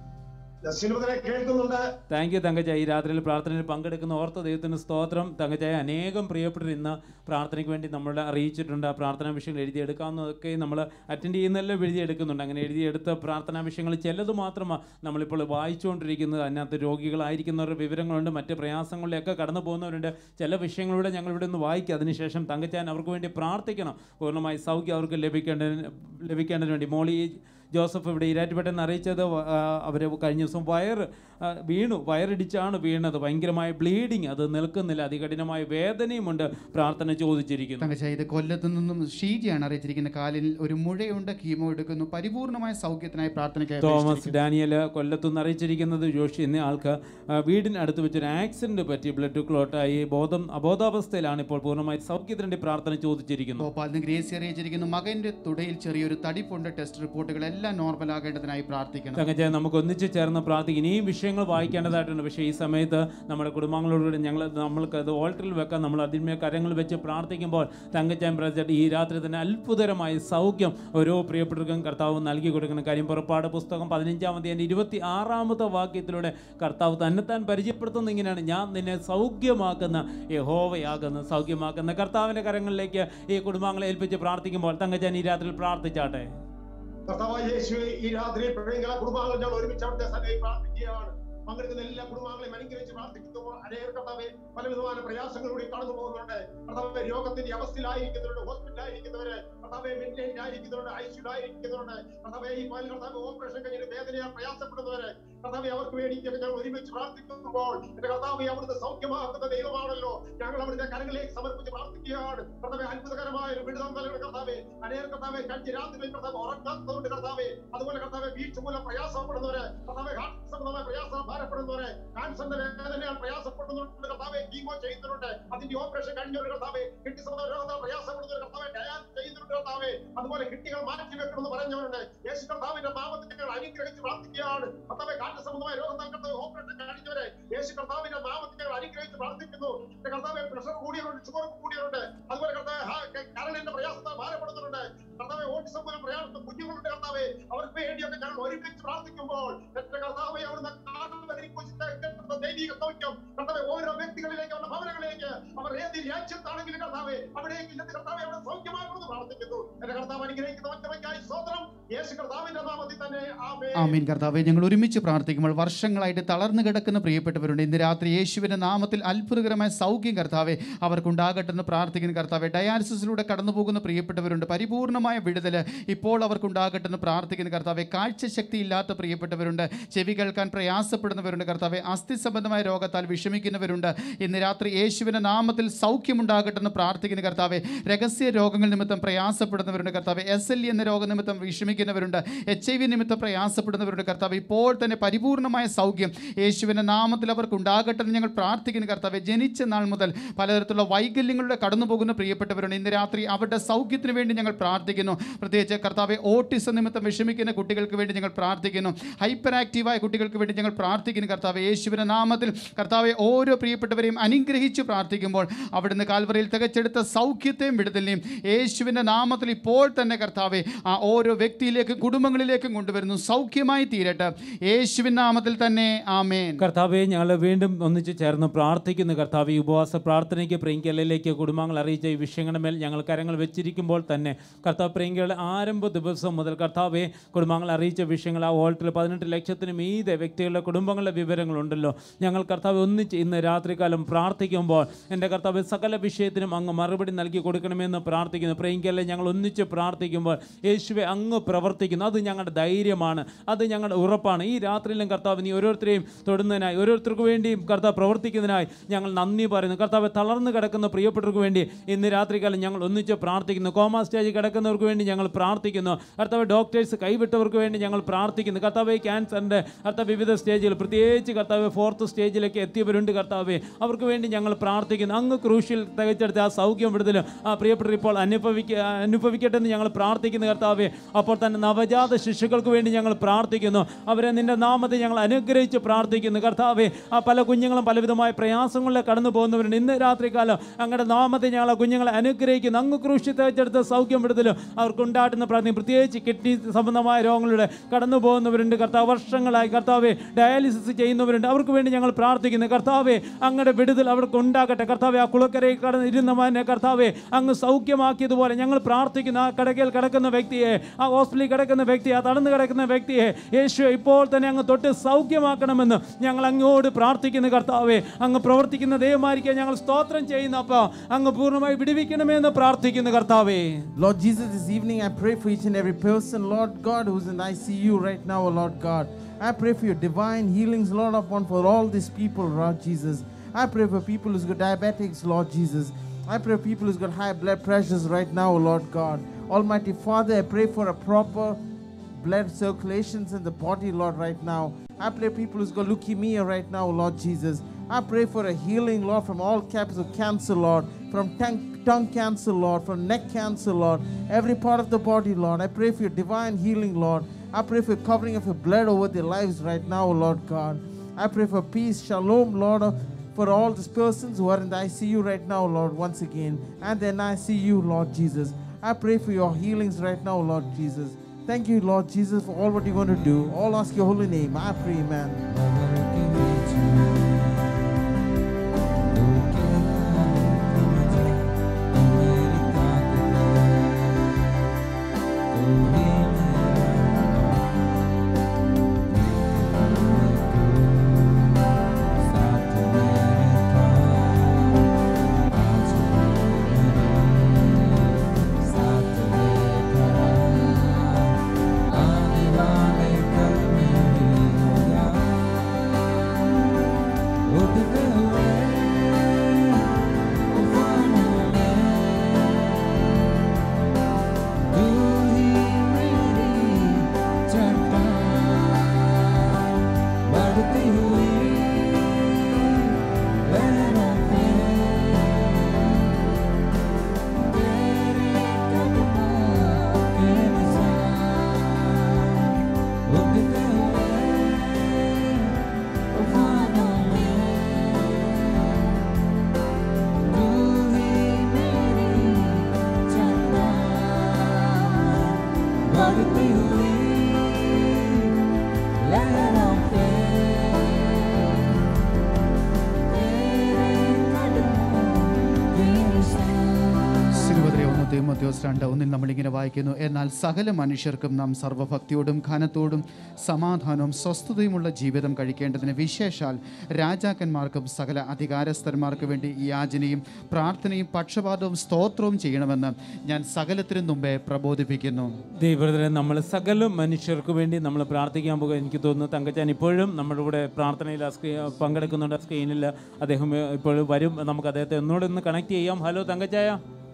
ശ്രീമതിനെ കേൾക്കുന്നുണ്ട് താങ്ക് യു തങ്കച്ചായ ഈ രാത്രിയിൽ പ്രാർത്ഥനയിൽ പങ്കെടുക്കുന്ന ഓർത്ത ദൈവത്തിന് സ്തോത്രം തങ്കച്ചായ അനേകം പ്രിയപ്പെട്ടവർ ഇന്ന് പ്രാർത്ഥനയ്ക്ക് വേണ്ടി നമ്മളെ അറിയിച്ചിട്ടുണ്ട് ആ പ്രാർത്ഥനാ വിഷയങ്ങൾ എഴുതിയെടുക്കാവുന്നതൊക്കെ നമ്മൾ അറ്റൻഡ് ചെയ്യുന്നതെല്ലാം എഴുതിയെടുക്കുന്നുണ്ട് അങ്ങനെ എഴുതിയെടുത്ത പ്രാർത്ഥനാ വിഷയങ്ങൾ ചിലത് മാത്രമാണ് നമ്മളിപ്പോൾ വായിച്ചുകൊണ്ടിരിക്കുന്നത് അതിനകത്ത് രോഗികളായിരിക്കുന്നവരുടെ വിവരങ്ങളുണ്ട് മറ്റ് പ്രയാസങ്ങളിലൊക്കെ കടന്നു പോകുന്നവരുണ്ട് ചില വിഷയങ്ങളിലൂടെ ഞങ്ങൾ ഇവിടെ നിന്ന് വായിക്കുക അതിനുശേഷം തങ്കച്ചാൻ അവർക്ക് വേണ്ടി പ്രാർത്ഥിക്കണം പൂർണ്ണമായി സൗഖ്യം അവർക്ക് ലഭിക്കേണ്ടതിന് ലഭിക്കേണ്ടതിന് വേണ്ടി മോളി ജോസഫ് ഇവിടെ ഇരാറ്റുപെട്ടെന്ന് അറിയിച്ചത് അവർ കഴിഞ്ഞ ദിവസം വയർ ആ, വീണു വയറിടിച്ചാണ് വീണത് ഭയങ്കരമായ ബ്ലീഡിങ് അത് നിൽക്കുന്നില്ല അതികഠിനമായ വേദനയുമുണ്ട് പ്രാർത്ഥന ചോദിച്ചിരിക്കുന്നു തങ്കച്ചായ ഇത് കൊല്ലത്തു നിന്നും ഷീജയാണ് അറിയിച്ചിരിക്കുന്നത് കാലിൽ ഒരു മുഴയുണ്ട് കീമോ എടുക്കുന്നു പരിപൂർണമായ സൗഖ്യത്തിനായി പ്രാർത്ഥനയ്ക്കായി തോമസ് ഡാനിയൽ കൊല്ലത്തുനിന്ന് അറിയിച്ചിരിക്കുന്നത് ജോഷി എന്ന ആൾക്ക് ആ, വീടിനടുത്ത് വെച്ചൊരു ആക്സിഡന്റ് പറ്റി ബ്ലഡ് ക്ലോട്ടായി ബോധം അബോധാവസ്ഥയിലാണ് ഇപ്പോൾ പൂർണ്ണമായി സൗഖ്യത്തിന് വേണ്ടി പ്രാർത്ഥന ചോദിച്ചിരിക്കുന്നു ഭോപ്പാലിന് ഗ്രേസി അറിയിച്ചിരിക്കുന്നു മകന്റെ തുടയിൽ ചെറിയൊരു തടിപ്പുണ്ട് ടെസ്റ്റ് റിപ്പോർട്ടുകൾ എല്ലാം നോർമൽ ആകേണ്ടതിനായി പ്രാർത്ഥിക്കണം തങ്കച്ചായ നമുക്ക് ഒന്നിച്ച് ചേർന്ന് പ്രാർത്ഥിക്കും ഇനിയും വിഷയങ്ങൾ വായിക്കേണ്ടതായിട്ടുണ്ട് പക്ഷേ ഈ സമയത്ത് നമ്മുടെ കുടുംബങ്ങളോടുകൂടി ഞങ്ങൾ നമ്മൾക്ക് അത് ഓൾട്ടറിൽ വെക്കാൻ നമ്മൾ അതിന്മേൽ കരങ്ങൾ വെച്ച് പ്രാർത്ഥിക്കുമ്പോൾ തങ്കച്ചാൻ പ്രചാട്ട് ഈ രാത്രി തന്നെ അത്ഭുതകരമായ സൗഖ്യം ഓരോ പ്രിയപ്പെട്ടവർക്കും കർത്താവ് നൽകി കൊടുക്കുന്ന കാര്യം പുറപ്പാട് പുസ്തകം പതിനഞ്ചാമത്തെ അതിൻ്റെ ഇരുപത്തി ആറാമത്തെ വാക്യത്തിലൂടെ കർത്താവ് തന്നെത്താൻ പരിചയപ്പെടുത്തുന്ന ഇങ്ങനെയാണ് ഞാൻ നിന്നെ സൗഖ്യമാക്കുന്ന യഹോവയാകുന്ന സൗഖ്യമാക്കുന്ന കർത്താവിൻ്റെ കരങ്ങളിലേക്ക് ഈ കുടുംബാംഗങ്ങളെ ഏൽപ്പിച്ച് പ്രാർത്ഥിക്കുമ്പോൾ തങ്കച്ചാൻ ഈ രാത്രിയിൽ പ്രാർത്ഥിച്ചാട്ടെ കർത്താവായ യേശുവെ ഈ രാത്രി പ്രിയങ്കര കുടുംബാംഗങ്ങൾ ഞങ്ങൾ ഒരുമിച്ച് അവിടുത്തെ സഭയിൽ പ്രാർത്ഥിക്കുകയാണ് പങ്കെടുക്കുന്ന എല്ലാ കുടുംബാംഗങ്ങളെയും അനുഗ്രഹിച്ച് പ്രാർത്ഥിക്കുമ്പോൾ അനേക കർത്താവെ പല വിധമായ പ്രയാസങ്ങളിലൂടെ കടന്നു പോകുന്നുണ്ട് കർത്താവെ രോഗത്തിന്റെ അവസ്ഥയിലായിരിക്കുന്നവരുണ്ട് ഹോസ്പിറ്റലായിരിക്കുന്നവര് കർത്താവെ മിഡ്നൈറ്റിലായിരിക്കുന്നവരുണ്ട് ഐസിയുലായിരിക്കുന്നവരുണ്ട് കർത്താവെ ഈ പല കർത്താവ് ഓപ്പറേഷൻ കഴിഞ്ഞിട്ട് വേദനയാൽ പ്രയാസപ്പെടുന്നവര് കർത്താവെ അവർക്ക് വേണ്ടി ഞങ്ങൾ ഒരുമിച്ച് പ്രാർത്ഥിക്കുമ്പോൾ എന്റെ കർത്താവെ അവിടുത്തെ സൗഖ്യമാക്കുന്ന ദൈവമാണല്ലോ ഞങ്ങൾ അവിടുത്തെ കരങ്ങളിലേക്ക് സമർപ്പിച്ച് പ്രാർത്ഥിക്കുകയാണ് കർത്താവെ അത്ഭുതകരമായ ഒരു വിടുതം നൽകണം കർത്താവെ അനേക കർത്താവെ കഴിഞ്ഞ രാത്രി കർത്താവ് ഉറങ്ങാത്തതുകൊണ്ട് കർത്താവെ അതുപോലെ കർത്താവെ വീഴ്ച മൂലം പ്രയാസപ്പെടുന്നവര് കർത്താവെ ഹാർട്ട് സംബന്ധമായ പ്രയാസം ഭാരപ്പെടുന്നവര് ക്യാൻസറിന്റെ വേദനയാൽ പ്രയാസപ്പെടുന്നുണ്ട് കർത്താവെ കീമോ ചെയ്യുന്നുണ്ട് അതിന്റെ ഓപ്പറേഷൻ കഴിഞ്ഞൊരു കർത്താവെ കിഡ്നി സംബന്ധ രോഗത്താൽ പ്രയാസപ്പെടുന്നവർ കർത്താവെ ഡയാലിസിസ് ചെയ്യുന്നുണ്ട് കർത്താവെ അതുപോലെ കിഡ്നികൾ മാറ്റി വെക്കണമെന്ന് പറഞ്ഞവരുണ്ട് യേശു കർത്താവിന്റെ നാമത്തിൽ ഞങ്ങൾ അനുഗ്രഹിച്ച് പ്രാർത്ഥിക്കുകയാണ് കർത്താവെ കാറ്റ് സംബന്ധമായ രോഗത്താൽ കർത്താവ് ഓപ്പറേഷൻ കഴിഞ്ഞവരെ യേശു കർത്താവിന്റെ നാമത്തിൽ ഞങ്ങൾ അനുഗ്രഹിച്ച് പ്രാർത്ഥിക്കുന്നു എന്റെ കർത്താവെ പ്രഷർ കൂടിയവരുണ്ട് ഷുഗർ കൂടിയവരുണ്ട് അതുപോലെ കർത്താവെ ഹാ- കരളിന്റെ പ്രയാസത്താൽ ഭാരപ്പെടുന്നവരുണ്ട് കർത്താവെ ഓട്ടിസം പോലെ പ്രയാസം കുഞ്ഞുങ്ങളുണ്ട് കർത്താവെ അവർക്ക് വേണ്ടിയൊക്കെ ഞങ്ങൾ ഒരുമിച്ച് പ്രാർത്ഥിക്കുമ്പോൾ എന്റെ കർത്താവെ അവിടുന്ന് കാണുന്ന ദൈവിക സൗഖ്യം കർത്താവെ ഓരോ വ്യക്തികളിലേക്ക് അവരുടെ ഭവനങ്ങളിലേക്ക് അവർ ഏത് രാജ്യത്താണെങ്കിലും കർത്താവെ അവിടേക്ക് ഇന്നത്തെ കർത്താവെ അവിടെ സൗഖ്യമാക്കണമെന്ന് പ്രാർത്ഥിക്കുന്നു എന്റെ കർത്താവ് അനുഗ്രഹിക്കുന്ന ഒറ്റമയ്ക്കായി സ്വതന്ത്രം യേശു കർത്താവിന്റെ നാമത്തിൽ തന്നെ ആമേൻ ആമീൻ കർത്താവെ ഞങ്ങൾ ഒരുമിച്ച് പ്രാർത്ഥിക്കുമ്പോൾ വർഷങ്ങളായിട്ട് തളർന്നു കിടക്കുന്ന പ്രിയപ്പെട്ടവരുണ്ട് ഇന്ന് രാത്രി യേശുവിൻ്റെ നാമത്തിൽ അത്ഭുതകരമായ സൗഖ്യം കർത്താവെ അവർക്കുണ്ടാകട്ടെ എന്ന് പ്രാർത്ഥിക്കുന്ന കർത്താവെ ഡയാലിസിസിലൂടെ കടന്നു പോകുന്ന പ്രിയപ്പെട്ടവരുണ്ട് പരിപൂർണമായ വിടുതൽ ഇപ്പോൾ അവർക്കുണ്ടാകട്ടെ എന്ന് പ്രാർത്ഥിക്കുന്ന കർത്താവെ കാഴ്ചശക്തി ഇല്ലാത്ത പ്രിയപ്പെട്ടവരുണ്ട് ചെവി കേൾക്കാൻ പ്രയാസപ്പെടുന്നവരുണ്ട് കർത്താവെ അസ്ഥി സംബന്ധമായ മാറാത്തമായ രോഗത്താൽ വിഷമിക്കുന്നവരുണ്ട് ഇന്ന് രാത്രി യേശുവിൻ്റെ നാമത്തിൽ സൗഖ്യമുണ്ടാകട്ടെ എന്ന് പ്രാർത്ഥിക്കുന്ന കർത്താവെ രഹസ്യ രോഗങ്ങൾ നിമിത്തം പ്രയാസപ്പെടുന്നവരുണ്ട് കർത്താവെ എസ് എൽ എന്ന രോഗനിമിത്തം വിഷമിക്കുന്നവരുണ്ട് എച്ച് ഐ വി നിമിത്തം പ്രയാസപ്പെടുന്നവരുണ്ട് കർത്താവ് ഇപ്പോൾ തന്നെ പരിപൂർണമായ സൗഖ്യം യേശുവിൻ്റെ നാമത്തിൽ അവർക്ക് ഉണ്ടാകട്ടെ എന്ന് ഞങ്ങൾ പ്രാർത്ഥിക്കുന്ന കർത്താവെ ജനിച്ച നാൾ മുതൽ പലതരത്തിലുള്ള വൈകല്യങ്ങളുടെ കടന്നു പോകുന്ന പ്രിയപ്പെട്ടവരുണ്ട് ഇന്ന് രാത്രി അവരുടെ സൗഖ്യത്തിന് വേണ്ടി ഞങ്ങൾ പ്രാർത്ഥിക്കുന്നു പ്രത്യേകിച്ച് കർത്താവെ ഓട്ടിസം നിമിത്തം വിഷമിക്കുന്ന കുട്ടികൾക്ക് വേണ്ടി ഞങ്ങൾ പ്രാർത്ഥിക്കുന്നു ഹൈപ്പർ ആക്റ്റീവായ കുട്ടികൾക്ക് വേണ്ടി ഞങ്ങൾ പ്രാർത്ഥിക്കുന്നു കർത്താവെ യേശുവിൻ്റെ നാമത്തിൽ കർത്താവെ ഓരോ പ്രിയപ്പെട്ടവരെയും അനുഗ്രഹിച്ച് പ്രാർത്ഥിക്കുമ്പോൾ അവിടുന്ന് കാൽവറിയിൽ തികച്ചെടുത്ത സൗഖ്യത്തെയും വിടുതലിനെയും യേശുവിൻ്റെ നാമത്തിൽ ഇപ്പോൾ തന്നെ കർത്താവെ ആ ഓരോ വ്യക്തിയിലേക്കും കുടുംബങ്ങളിലേക്കും കൊണ്ടുവരുന്നു സൗഖ്യമായി തീരട്ടെ യേശുവിൻ നാമത്തിൽ തന്നെ ആമേൻ കർത്താവെ ഞങ്ങൾ വീണ്ടും ഒന്നിച്ച് ചേർന്ന് പ്രാർത്ഥിക്കുന്നു കർത്താവ് ഈ ഉപവാസ പ്രാർത്ഥനയ്ക്ക് പ്രിയങ്കലിലേക്ക് കുടുംബങ്ങൾ അറിയിച്ച ഈ വിഷയങ്ങളുടെ മേൽ ഞങ്ങൾ കരങ്ങൾ വെച്ചിരിക്കുമ്പോൾ തന്നെ കർത്താവ് പ്രിയങ്കയുടെ ആരംഭ ദിവസം മുതൽ കർത്താവെ കുടുംബങ്ങൾ അറിയിച്ച വിഷയങ്ങൾ ആ വോൾട്ടിൽ പതിനെട്ട് ലക്ഷത്തിന് മീതെ വ്യക്തികളുടെ കുടുംബങ്ങളുടെ വിവരങ്ങളുണ്ടല്ലോ ഞങ്ങൾ കർത്താവ് ഒന്നിച്ച് ഇന്ന് രാത്രികാലം പ്രാർത്ഥിക്കുമ്പോൾ എൻ്റെ കർത്താവ് സകല വിഷയത്തിനും അങ്ങ് മറുപടി നൽകി കൊടുക്കണമെന്ന് പ്രാർത്ഥിക്കുന്നു പ്രിയങ്കലെ ഞങ്ങൾ ഒന്നിച്ച് പ്രാർത്ഥിക്കുമ്പോൾ യേശുവെ അങ്ങ് പ്രവർത്തിക്കുന്നു അത് ഞങ്ങളുടെ ധൈര്യമാണ് അത് ഞങ്ങളുടെ ഉറപ്പാണ് ഈ രാത്രിയിലും കർത്താവ് നീ ഓരോരുത്തരെയും തൊടുന്നതിനായി ഓരോരുത്തർക്ക് വേണ്ടിയും കർത്താവ് പ്രവർത്തിക്കുന്നതിനായി ഞങ്ങൾ നന്ദി പറയുന്നു കർത്താവ് തളർന്നു കിടക്കുന്ന പ്രിയപ്പെട്ടവർക്ക് വേണ്ടി ഇന്ന് രാത്രികാലം ഞങ്ങൾ ഒന്നിച്ച് പ്രാർത്ഥിക്കുന്നു കോമാ സ്റ്റേജിൽ കിടക്കുന്നവർക്ക് വേണ്ടി ഞങ്ങൾ പ്രാർത്ഥിക്കുന്നു കർത്താവ് ഡോക്ടേഴ്സ് കൈവിട്ടവർക്ക് വേണ്ടി ഞങ്ങൾ പ്രാർത്ഥിക്കുന്നു കർത്താവ് ക്യാൻസറിൻ്റെ കർത്താവ് വിവിധ സ്റ്റേജിൽ പ്രത്യേകിച്ച് കർത്താവ് ഫോർത്ത് സ്റ്റേജിലേക്ക് എത്തിയവരുണ്ട് കർത്താവെ അവർക്ക് വേണ്ടി ഞങ്ങൾ പ്രാർത്ഥിക്കുന്നു അങ്ങ് ക്രൂഷ്യൽ തികച്ചെടുത്ത് ആ സൗഖ്യം വിടുതലും ആ പ്രിയപ്പെട്ടവർ ഇപ്പോൾ അനുഭവിക്ക അനുഭവിക്കട്ടെ എന്ന് ഞങ്ങൾ പ്രാർത്ഥിക്കുന്നു കർത്താവെ അപ്പോൾ തന്നെ നവജാത ശിശുക്കൾക്ക് വേണ്ടി ഞങ്ങൾ പ്രാർത്ഥിക്കുന്നു അവരെ നിന്റെ നാമത്തിൽ ഞങ്ങൾ അനുഗ്രഹിച്ച് പ്രാർത്ഥിക്കുന്നു കർത്താവെ ആ പല കുഞ്ഞുങ്ങളും പലവിധമായ പ്രയാസങ്ങളിലെ കടന്നു പോകുന്നവരുണ്ട് ഇന്ന് രാത്രികാലം അങ്ങയുടെ നാമത്തിൽ ഞങ്ങൾ ആ കുഞ്ഞുങ്ങളെ അനുഗ്രഹിക്കുന്നു അങ്ങ് ക്രൂശി തികച്ചെടുത്ത് സൗഖ്യം വിടുതലും അവർക്കുണ്ടാട്ടുന്ന പ്രാർത്ഥന പ്രത്യേകിച്ച് കിഡ്നി സംബന്ധമായ രോഗങ്ങളുടെ കടന്നു പോകുന്നവരുണ്ട് കർത്താവ് വർഷങ്ങളായി കർത്താവെ ഡയാലിസിസ് ചെയ്യുന്നവരുണ്ട് അവർക്ക് വേണ്ടി ഞങ്ങൾ പ്രാർത്ഥിക്കുന്നു കർത്താവെ അങ്ങയുടെ വിടുതൽ അവർക്ക് ഉണ്ടാകട്ടെ കർത്താവെ ആ കുളക്കരയിൽ കടന്ന് ഇരുന്നമാനെ കർത്താവെ അങ്ങ് സൗഖ്യമാക്കിയതുപോലെ ഞങ്ങൾ പ്രാർത്ഥിക്കുന്നു ആ കടകയിൽ കിടക്കുന്ന വ്യക്തിയെ ആ ഹോസ്പിറ്റലിൽ കിടക്കുന്ന വ്യക്തിയെ ആ തടന്നു കിടക്കുന്ന വ്യക്തിയെ യേശു ഇപ്പോൾ തന്നെ അങ്ങ് തൊട്ട് സൗഖ്യമാക്കണമെന്ന് ഞങ്ങൾ അങ്ങോട് പ്രാർത്ഥിക്കുന്നു കർത്താവെ അങ്ങ് പ്രവർത്തിക്കുന്ന ദൈവമായിരിക്കാൻ ഞങ്ങൾ സ്തോത്രം ചെയ്യുന്ന അപ്പോൾ അങ്ങ് പൂർണ്ണമായി വിടുവിക്കണമെന്ന് പ്രാർത്ഥിക്കുന്നു കർത്താവേ Lord Jesus, this evening I pray for each and every person, Lord God, who's in ICU right now, oh Lord God. I pray for your divine healings, Lord, upon for all these people, Lord Jesus. I pray for people who's got diabetics, Lord Jesus. I pray for people who's got high blood pressures right now, oh Lord God. Almighty Father, I pray for a proper blood circulations in the body, Lord, right now. I pray people who's got leukemia right now, Lord Jesus. I pray for a healing, Lord, from all types of cancer, Lord, from tongue, tongue cancer, Lord, from neck cancer, Lord, every part of the body, Lord. I pray for your divine healing, Lord. I pray for covering of your blood over their lives right now, Lord God. I pray for peace, shalom, Lord, for all these persons who are in the ICU right now, Lord, once again, and then ICU, Lord Jesus. I pray for your healings right now, Lord Jesus. Thank you, Lord Jesus, for all what you're going to do. All ask your holy name. I pray, amen. Thank you. തിമോത്യോസ് രണ്ട് ഒന്നിൽ നമ്മളിങ്ങനെ വായിക്കുന്നു എന്നാൽ സകല മനുഷ്യർക്കും നാം സർവ്വഭക്തിയോടും ഘനത്തോടും സമാധാനവും സ്വസ്ഥതയുമുള്ള ജീവിതം കഴിക്കേണ്ടതിന് വിശേഷാൽ രാജാക്കന്മാർക്കും സകല അധികാരസ്ഥന്മാർക്ക് വേണ്ടി യാചനയും പ്രാർത്ഥനയും പക്ഷപാതവും സ്തോത്രവും ചെയ്യണമെന്ന് ഞാൻ സകലത്തിനും മുമ്പേ പ്രബോധിപ്പിക്കുന്നു ദൈവത്തിനെ നമ്മൾ സകല മനുഷ്യർക്ക് വേണ്ടി നമ്മൾ പ്രാർത്ഥിക്കാൻ പോകുക എനിക്ക് തോന്നുന്നു തങ്കച്ചാൻ ഇപ്പോഴും നമ്മുടെ കൂടെ പ്രാർത്ഥനയിൽ ആ സ്ക്രീ പങ്കെടുക്കുന്നുണ്ട് ആ സ്ക്രീനിൽ അദ്ദേഹം ഇപ്പോഴും വരും നമുക്ക് അദ്ദേഹത്തെ ഒന്നുകൂടെ ഒന്ന് കണക്ട് ചെയ്യാം ഹലോ തങ്കച്ചായ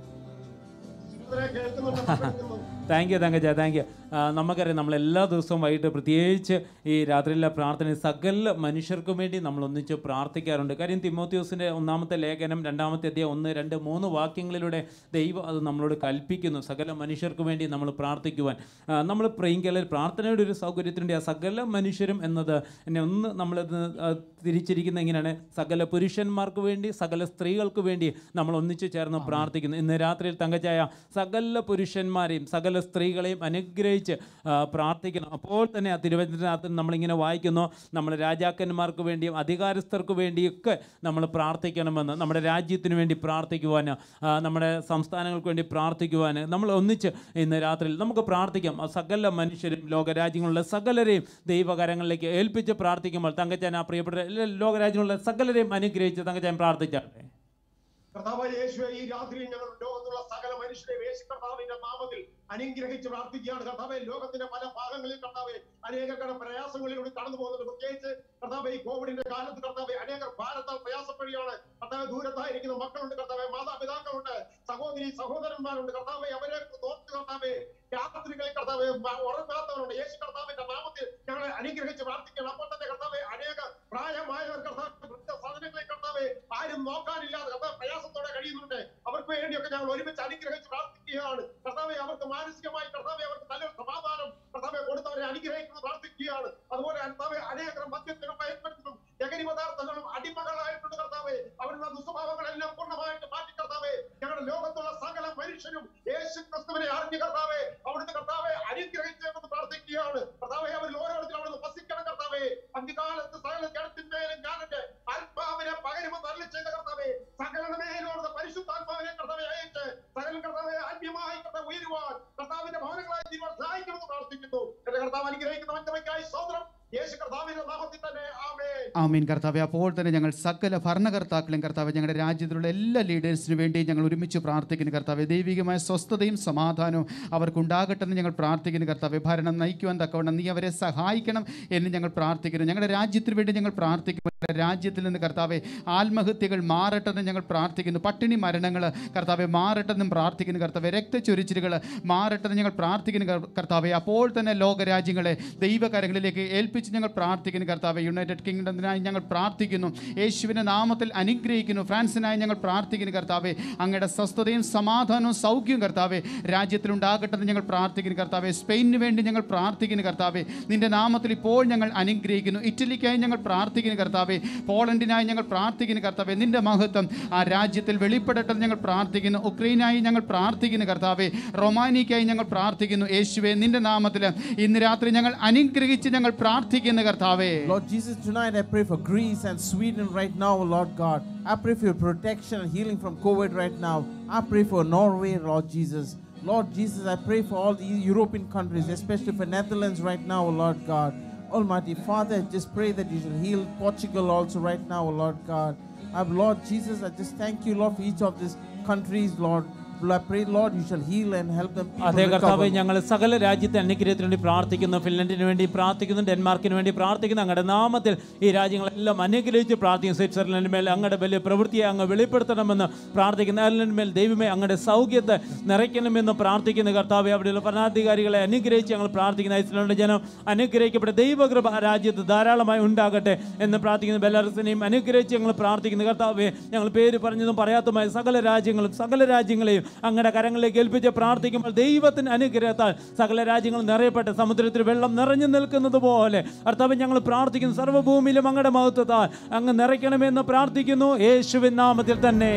ഇതിനെ കേൾക്കുന്നുണ്ട് പങ്കെടുക്കുന്നു. താങ്ക് യു തങ്കച്ച താങ്ക് യു നമുക്കറിയാം നമ്മൾ എല്ലാ ദിവസവും വൈകിട്ട് പ്രത്യേകിച്ച് ഈ രാത്രിയിലെ പ്രാർത്ഥന സകല മനുഷ്യർക്കും വേണ്ടി നമ്മൾ ഒന്നിച്ച് പ്രാർത്ഥിക്കാറുണ്ട് കാര്യം തിമോത്യോസിൻ്റെ ഒന്നാമത്തെ ലേഖനം രണ്ടാമത്തെ അധ്യായം ഒന്ന് രണ്ട് മൂന്ന് വാക്യങ്ങളിലൂടെ ദൈവം അത് നമ്മളോട് കൽപ്പിക്കുന്നു സകല മനുഷ്യർക്ക് വേണ്ടി നമ്മൾ പ്രാർത്ഥിക്കുവാൻ ആ, നമ്മൾ പ്രെയിങ്കലിൽ പ്രാർത്ഥനയുടെ ഒരു സൗകര്യത്തിനുണ്ട് ആ സകല മനുഷ്യരും എന്നത് എന്നെ ഒന്ന് നമ്മളത് ആ, തിരിച്ചിരിക്കുന്ന ഇങ്ങനെയാണ് സകല പുരുഷന്മാർക്ക് വേണ്ടി സകല സ്ത്രീകൾക്ക് വേണ്ടി നമ്മൾ ഒന്നിച്ചു ചേർന്ന് പ്രാർത്ഥിക്കുന്നു ഇന്ന് രാത്രിയിൽ തങ്കച്ചായ സകല പുരുഷന്മാരെയും സകല സ്ത്രീകളെയും അനുഗ്രഹിച്ച് ആ, പ്രാർത്ഥിക്കണം അപ്പോൾ തന്നെ ആ തിരുവചനത്തിനകത്ത് നമ്മളിങ്ങനെ വായിക്കുന്നു നമ്മൾ രാജാക്കന്മാർക്ക് വേണ്ടിയും അധികാരസ്ഥർക്ക് വേണ്ടിയൊക്കെ നമ്മൾ പ്രാർത്ഥിക്കണമെന്ന് നമ്മുടെ രാജ്യത്തിന് വേണ്ടി പ്രാർത്ഥിക്കുവാൻ ആ, നമ്മുടെ സംസ്ഥാനങ്ങൾക്ക് വേണ്ടി പ്രാർത്ഥിക്കുവാൻ നമ്മൾ ഒന്നിച്ച് ഇന്ന് രാത്രിയിൽ നമുക്ക് പ്രാർത്ഥിക്കാം ആ സകല മനുഷ്യരും ലോകരാജ്യങ്ങളിലെ സകലരെയും ദൈവകരങ്ങളിലേക്ക് ഏൽപ്പിച്ച് പ്രാർത്ഥിക്കുമ്പോൾ തങ്കച്ചാൻ ആ പ്രിയപ്പെട്ട എല്ലാ ലോകരാജ്യങ്ങളിലെ സകലരെയും അനുഗ്രഹിച്ച് തങ്കച്ചാൻ പ്രാർത്ഥിച്ചാട്ടെ കർത്താവായ യേശുവേ ഈ രാത്രിയിൽ ഞങ്ങൾ ലോകത്തുള്ള സകല മനുഷ്യരെ യേശു കർത്താവിന്റെ നാമത്തിൽ അനുഗ്രഹിച്ച് പ്രാർത്ഥിക്കുകയാണ് കർത്താവെ ലോകത്തിന്റെ പല ഭാഗങ്ങളിൽ കർത്താവെ അനേകരുടെ പ്രയാസങ്ങളിലൂടെ കടന്നു പോകുന്നുണ്ട് പ്രത്യേകിച്ച് കർത്താവെ ഈ കോവിഡിന്റെ കാലത്ത് കർത്താവെ അനേകർ ഭാരത്താൽ പ്രയാസപ്പെടുകയാണ് കർത്താവെ ദൂരത്തായിരിക്കുന്ന മക്കളുണ്ട് കർത്താവെ മാതാപിതാക്കളുണ്ട് സഹോദരി സഹോദരന്മാരുണ്ട് കർത്താവെ അവരെ നോക്ക് കർത്താവെ രാത്രികളിൽ കർത്താവെ മ- ഉറങ്ങാത്തവരുണ്ട് യേശു കർത്താവിന്റെ നാമത്തിൽ ഞങ്ങളെ അനുഗ്രഹിച്ച് പ്രാർത്ഥിക്കണം അപ്പോൾ തന്നെ കർത്താവെ അനേക പ്രായമായവർ കർത്താവ് വൃദ്ധസാധനങ്ങളെ കർത്താവെ ആരും നോക്കാനില്ലാതെ കർത്താവ് പ്രയാസത്തോടെ കഴിയുന്നുണ്ട് അവർക്ക് വേണ്ടിയൊക്കെ ഞങ്ങൾ ഒരുമിച്ച് അനുഗ്രഹിച്ച് പ്രാർത്ഥിക്കുകയാണ് കർത്താവെ അവർക്ക് മാനസികമായി കർത്താവെ അവർക്ക് നല്ലൊരു സമാധാനം കർത്താവെ കൊടുത്തവരെ അനുഗ്രഹിക്കുന്നത് പ്രാർത്ഥിക്കുകയാണ് അതുപോലെ കർത്താവെ അനേകം മദ്യത്തിനും മയക്കത്തിനും ലഹരി പദാർത്ഥങ്ങളും അടിമകളായിട്ടുണ്ട് കർത്താവെ അവരുടെ ദുസ്വഭാവങ്ങളെല്ലാം പൂർണ്ണമായിട്ട് മാറ്റി കർത്താവെ ഞങ്ങളുടെ ലോകത്തുള്ള സകല മനുഷ്യരും യേശു ക്രിസ്തുവിനെ അറിഞ്ഞു കർത്താവെ അവിടുത്തെ കർത്താവെ അനുഗ്രഹിച്ചെന്ന് പ്രാർത്ഥിക്കുകയാണ് കർത്താവെ അവർ ഓരോരുത്തരും അവിടുന്ന് വസിക്കണം കർത്താവെ അന്ത്യകാലത്ത് സകല ജനത്തിന്മേലും ഞാനെന്റെ ആത്മാവിനെ പകരുമെന്ന് അരളി ചെയ്ത കർത്താവെ സകലയുടെ മേലോട് പരിശുദ്ധാത്മാവിനെ കർത്താവെ അയച്ച് സകല കർത്താവെ ആത്മീയമായി കർത്താവ് ഉയരുവാൻ കർത്താവിന്റെ ഭവനങ്ങളായി തീരുവാൻ സഹായിക്കണമെന്ന് പ്രാർത്ഥിക്കുന്നു എന്റെ കർത്താവ് അനുഗ്രഹിക്കുന്ന വഞ്ചനയ്ക്കായി സ്വതന്ത്രം യേശു കർത്താവിന്റെ നാമത്തിൽ തന്നെ ആമേ ആമീൻ കർത്താവെ അപ്പോൾ തന്നെ ഞങ്ങൾ സകല ഭരണകർത്താക്കളും കർത്താവ് ഞങ്ങളുടെ രാജ്യത്തിലുള്ള എല്ലാ ലീഡേഴ്സിനു വേണ്ടി ഞങ്ങൾ ഒരുമിച്ച് പ്രാർത്ഥിക്കുന്നു കർത്താവെ ദൈവികമായ സ്വസ്ഥതയും സമാധാനവും അവർക്കുണ്ടാകട്ടെ എന്ന് ഞങ്ങൾ പ്രാർത്ഥിക്കുന്നു കർത്താവെ ഭരണം നയിക്കുവാൻ തക്കവണ്ണം നീ അവരെ സഹായിക്കണം എന്ന് ഞങ്ങൾ പ്രാർത്ഥിക്കുന്നു ഞങ്ങളുടെ രാജ്യത്തിന് വേണ്ടി ഞങ്ങൾ പ്രാർത്ഥിക്കുന്നു രാജ്യത്തിൽ നിന്ന് കർത്താവെ ആത്മഹത്യകൾ മാറട്ടെ എന്ന് ഞങ്ങൾ പ്രാർത്ഥിക്കുന്നു പട്ടിണി മരണങ്ങൾ കർത്താവെ മാറട്ടെ എന്നും പ്രാർത്ഥിക്കുന്നു കർത്താവെ രക്തച്ചൊരിച്ചിലുകൾ മാറട്ടെ എന്ന് ഞങ്ങൾ പ്രാർത്ഥിക്കുന്നു കർ- കർത്താവെ അപ്പോൾ തന്നെ ലോകരാജ്യങ്ങളെ ദൈവകരങ്ങളിലേക്ക് ഏൽപ്പിച്ച് ഞങ്ങൾ പ്രാർത്ഥിക്കുന്നു കർത്താവെ യുണൈറ്റഡ് കിങ്ഡത്തിനായി ഞങ്ങൾ പ്രാർത്ഥിക്കുന്നു യേശുവിൻ്റെ നാമത്തിൽ അനുഗ്രഹിക്കുന്നു ഫ്രാൻസിനായി ഞങ്ങൾ പ്രാർത്ഥിക്കുന്നു കർത്താവെ അങ്ങയുടെ സ്വസ്ഥതയും സമാധാനവും സൗഖ്യവും കർത്താവെ രാജ്യത്തിലുണ്ടാകട്ടെ എന്ന് ഞങ്ങൾ പ്രാർത്ഥിക്കുന്നു കർത്താവെ സ്പെയിനിന് വേണ്ടി ഞങ്ങൾ പ്രാർത്ഥിക്കുന്നു കർത്താവെ നിന്റെ നാമത്തിൽ ഇപ്പോൾ ഞങ്ങൾ അനുഗ്രഹിക്കുന്നു ഇറ്റലിക്കായി ഞങ്ങൾ പ്രാർത്ഥിക്കുന്നു കർത്താവെ പോളണ്ടിനായി ഞങ്ങൾ പ്രാർത്ഥിക്കുന്നു കർത്താവെ നിന്റെ മഹത്വം ആ രാജ്യത്തിൽ വെളിപ്പെടട്ടെ എന്ന് ഞങ്ങൾ പ്രാർത്ഥിക്കുന്നു ഉക്രൈനായി ഞങ്ങൾ പ്രാർത്ഥിക്കുന്നു കർത്താവെ റൊമാനിക്കായി ഞങ്ങൾ പ്രാർത്ഥിക്കുന്നു യേശുവെ നിന്റെ നാമത്തിൽ ഇന്ന് രാത്രി ഞങ്ങൾ അനുഗ്രഹിച്ച് ഞങ്ങൾ പ്രാർത്ഥിക്കുന്നു കർത്താവേ Lord Jesus, tonight I pray for Greece and Sweden right now, Lord God. I pray for your protection and healing from COVID right now. I pray for Norway, Lord Jesus. Lord Jesus, I pray for all the European countries, especially for Netherlands right now, Lord God. Almighty Father, I just pray that you shall heal Portugal also right now, Lord God. I, Lord Jesus, I just thank you, Lord, for each of these countries, Lord. I pray, Lord, you shall heal and help them. people അതേ കർത്താവ് recover. ഞങ്ങൾ സകല രാജ്യത്തെ അനുഗ്രഹത്തിന് വേണ്ടി പ്രാർത്ഥിക്കുന്നു ഫിൻലൻഡിന് വേണ്ടി പ്രാർത്ഥിക്കുന്നു ഡെൻമാർക്കിന് വേണ്ടി പ്രാർത്ഥിക്കുന്നു അങ്ങയുടെ നാമത്തിൽ ഈ രാജ്യങ്ങളെല്ലാം അനുഗ്രഹിച്ച് പ്രാർത്ഥിക്കുന്നു സ്വിറ്റ്സർലൻഡിന് മേൽ അങ്ങയുടെ വലിയ പ്രവൃത്തിയെ അങ്ങ് വെളിപ്പെടുത്തണമെന്ന് പ്രാർത്ഥിക്കുന്നു അയർലൻഡ് മേൽ ദൈവമേ അങ്ങയുടെ സൗഖ്യത്തെ നിറയ്ക്കണമെന്ന് പ്രാർത്ഥിക്കുന്നു കർത്താവ് അവിടെയുള്ള ഭരണാധികാരികളെ അനുഗ്രഹിച്ച് ഞങ്ങൾ പ്രാർത്ഥിക്കുന്നു ഐസ്ലാൻഡ് ജനം അനുഗ്രഹിക്കപ്പെട്ട ദൈവകൃപ ആ രാജ്യത്ത് ധാരാളമായി ഉണ്ടാകട്ടെ എന്ന് പ്രാർത്ഥിക്കുന്നു ബെലാറസിനെയും അനുഗ്രഹിച്ച് ഞങ്ങൾ പ്രാർത്ഥിക്കുന്നു കർത്താവെ ഞങ്ങൾ പേര് പറഞ്ഞതും പറയാത്തതുമായ സകല രാജ്യങ്ങളും സകല രാജ്യങ്ങളെയും അങ്ങയുടെ കരങ്ങളിലേക്ക് ഏൽപ്പിച്ച് പ്രാർത്ഥിക്കുമ്പോൾ ദൈവത്തിന് അനുഗ്രഹത്താൽ സകല രാജ്യങ്ങളും നിറയപ്പെട്ട് സമുദ്രത്തിൽ വെള്ളം നിറഞ്ഞു നിൽക്കുന്നത് പോലെ കർത്താവ് ഞങ്ങൾ പ്രാർത്ഥിക്കുന്നു സർവ്വഭൂമിയിലും അങ്ങയുടെ മഹത്വത്താൽ അങ്ങ് നിറയ്ക്കണമെന്ന് പ്രാർത്ഥിക്കുന്നു യേശുവിൻ നാമത്തിൽ തന്നെ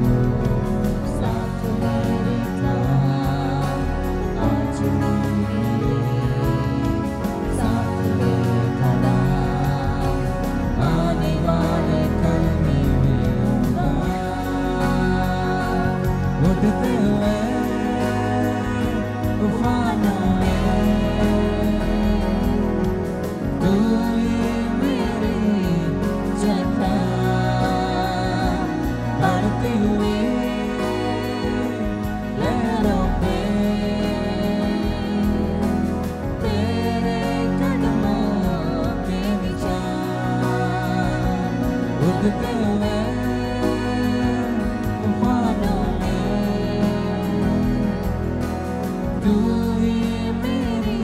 साथ मेरे था आज मेरी बढ़ते हुए तूफानों में तू ही मेरी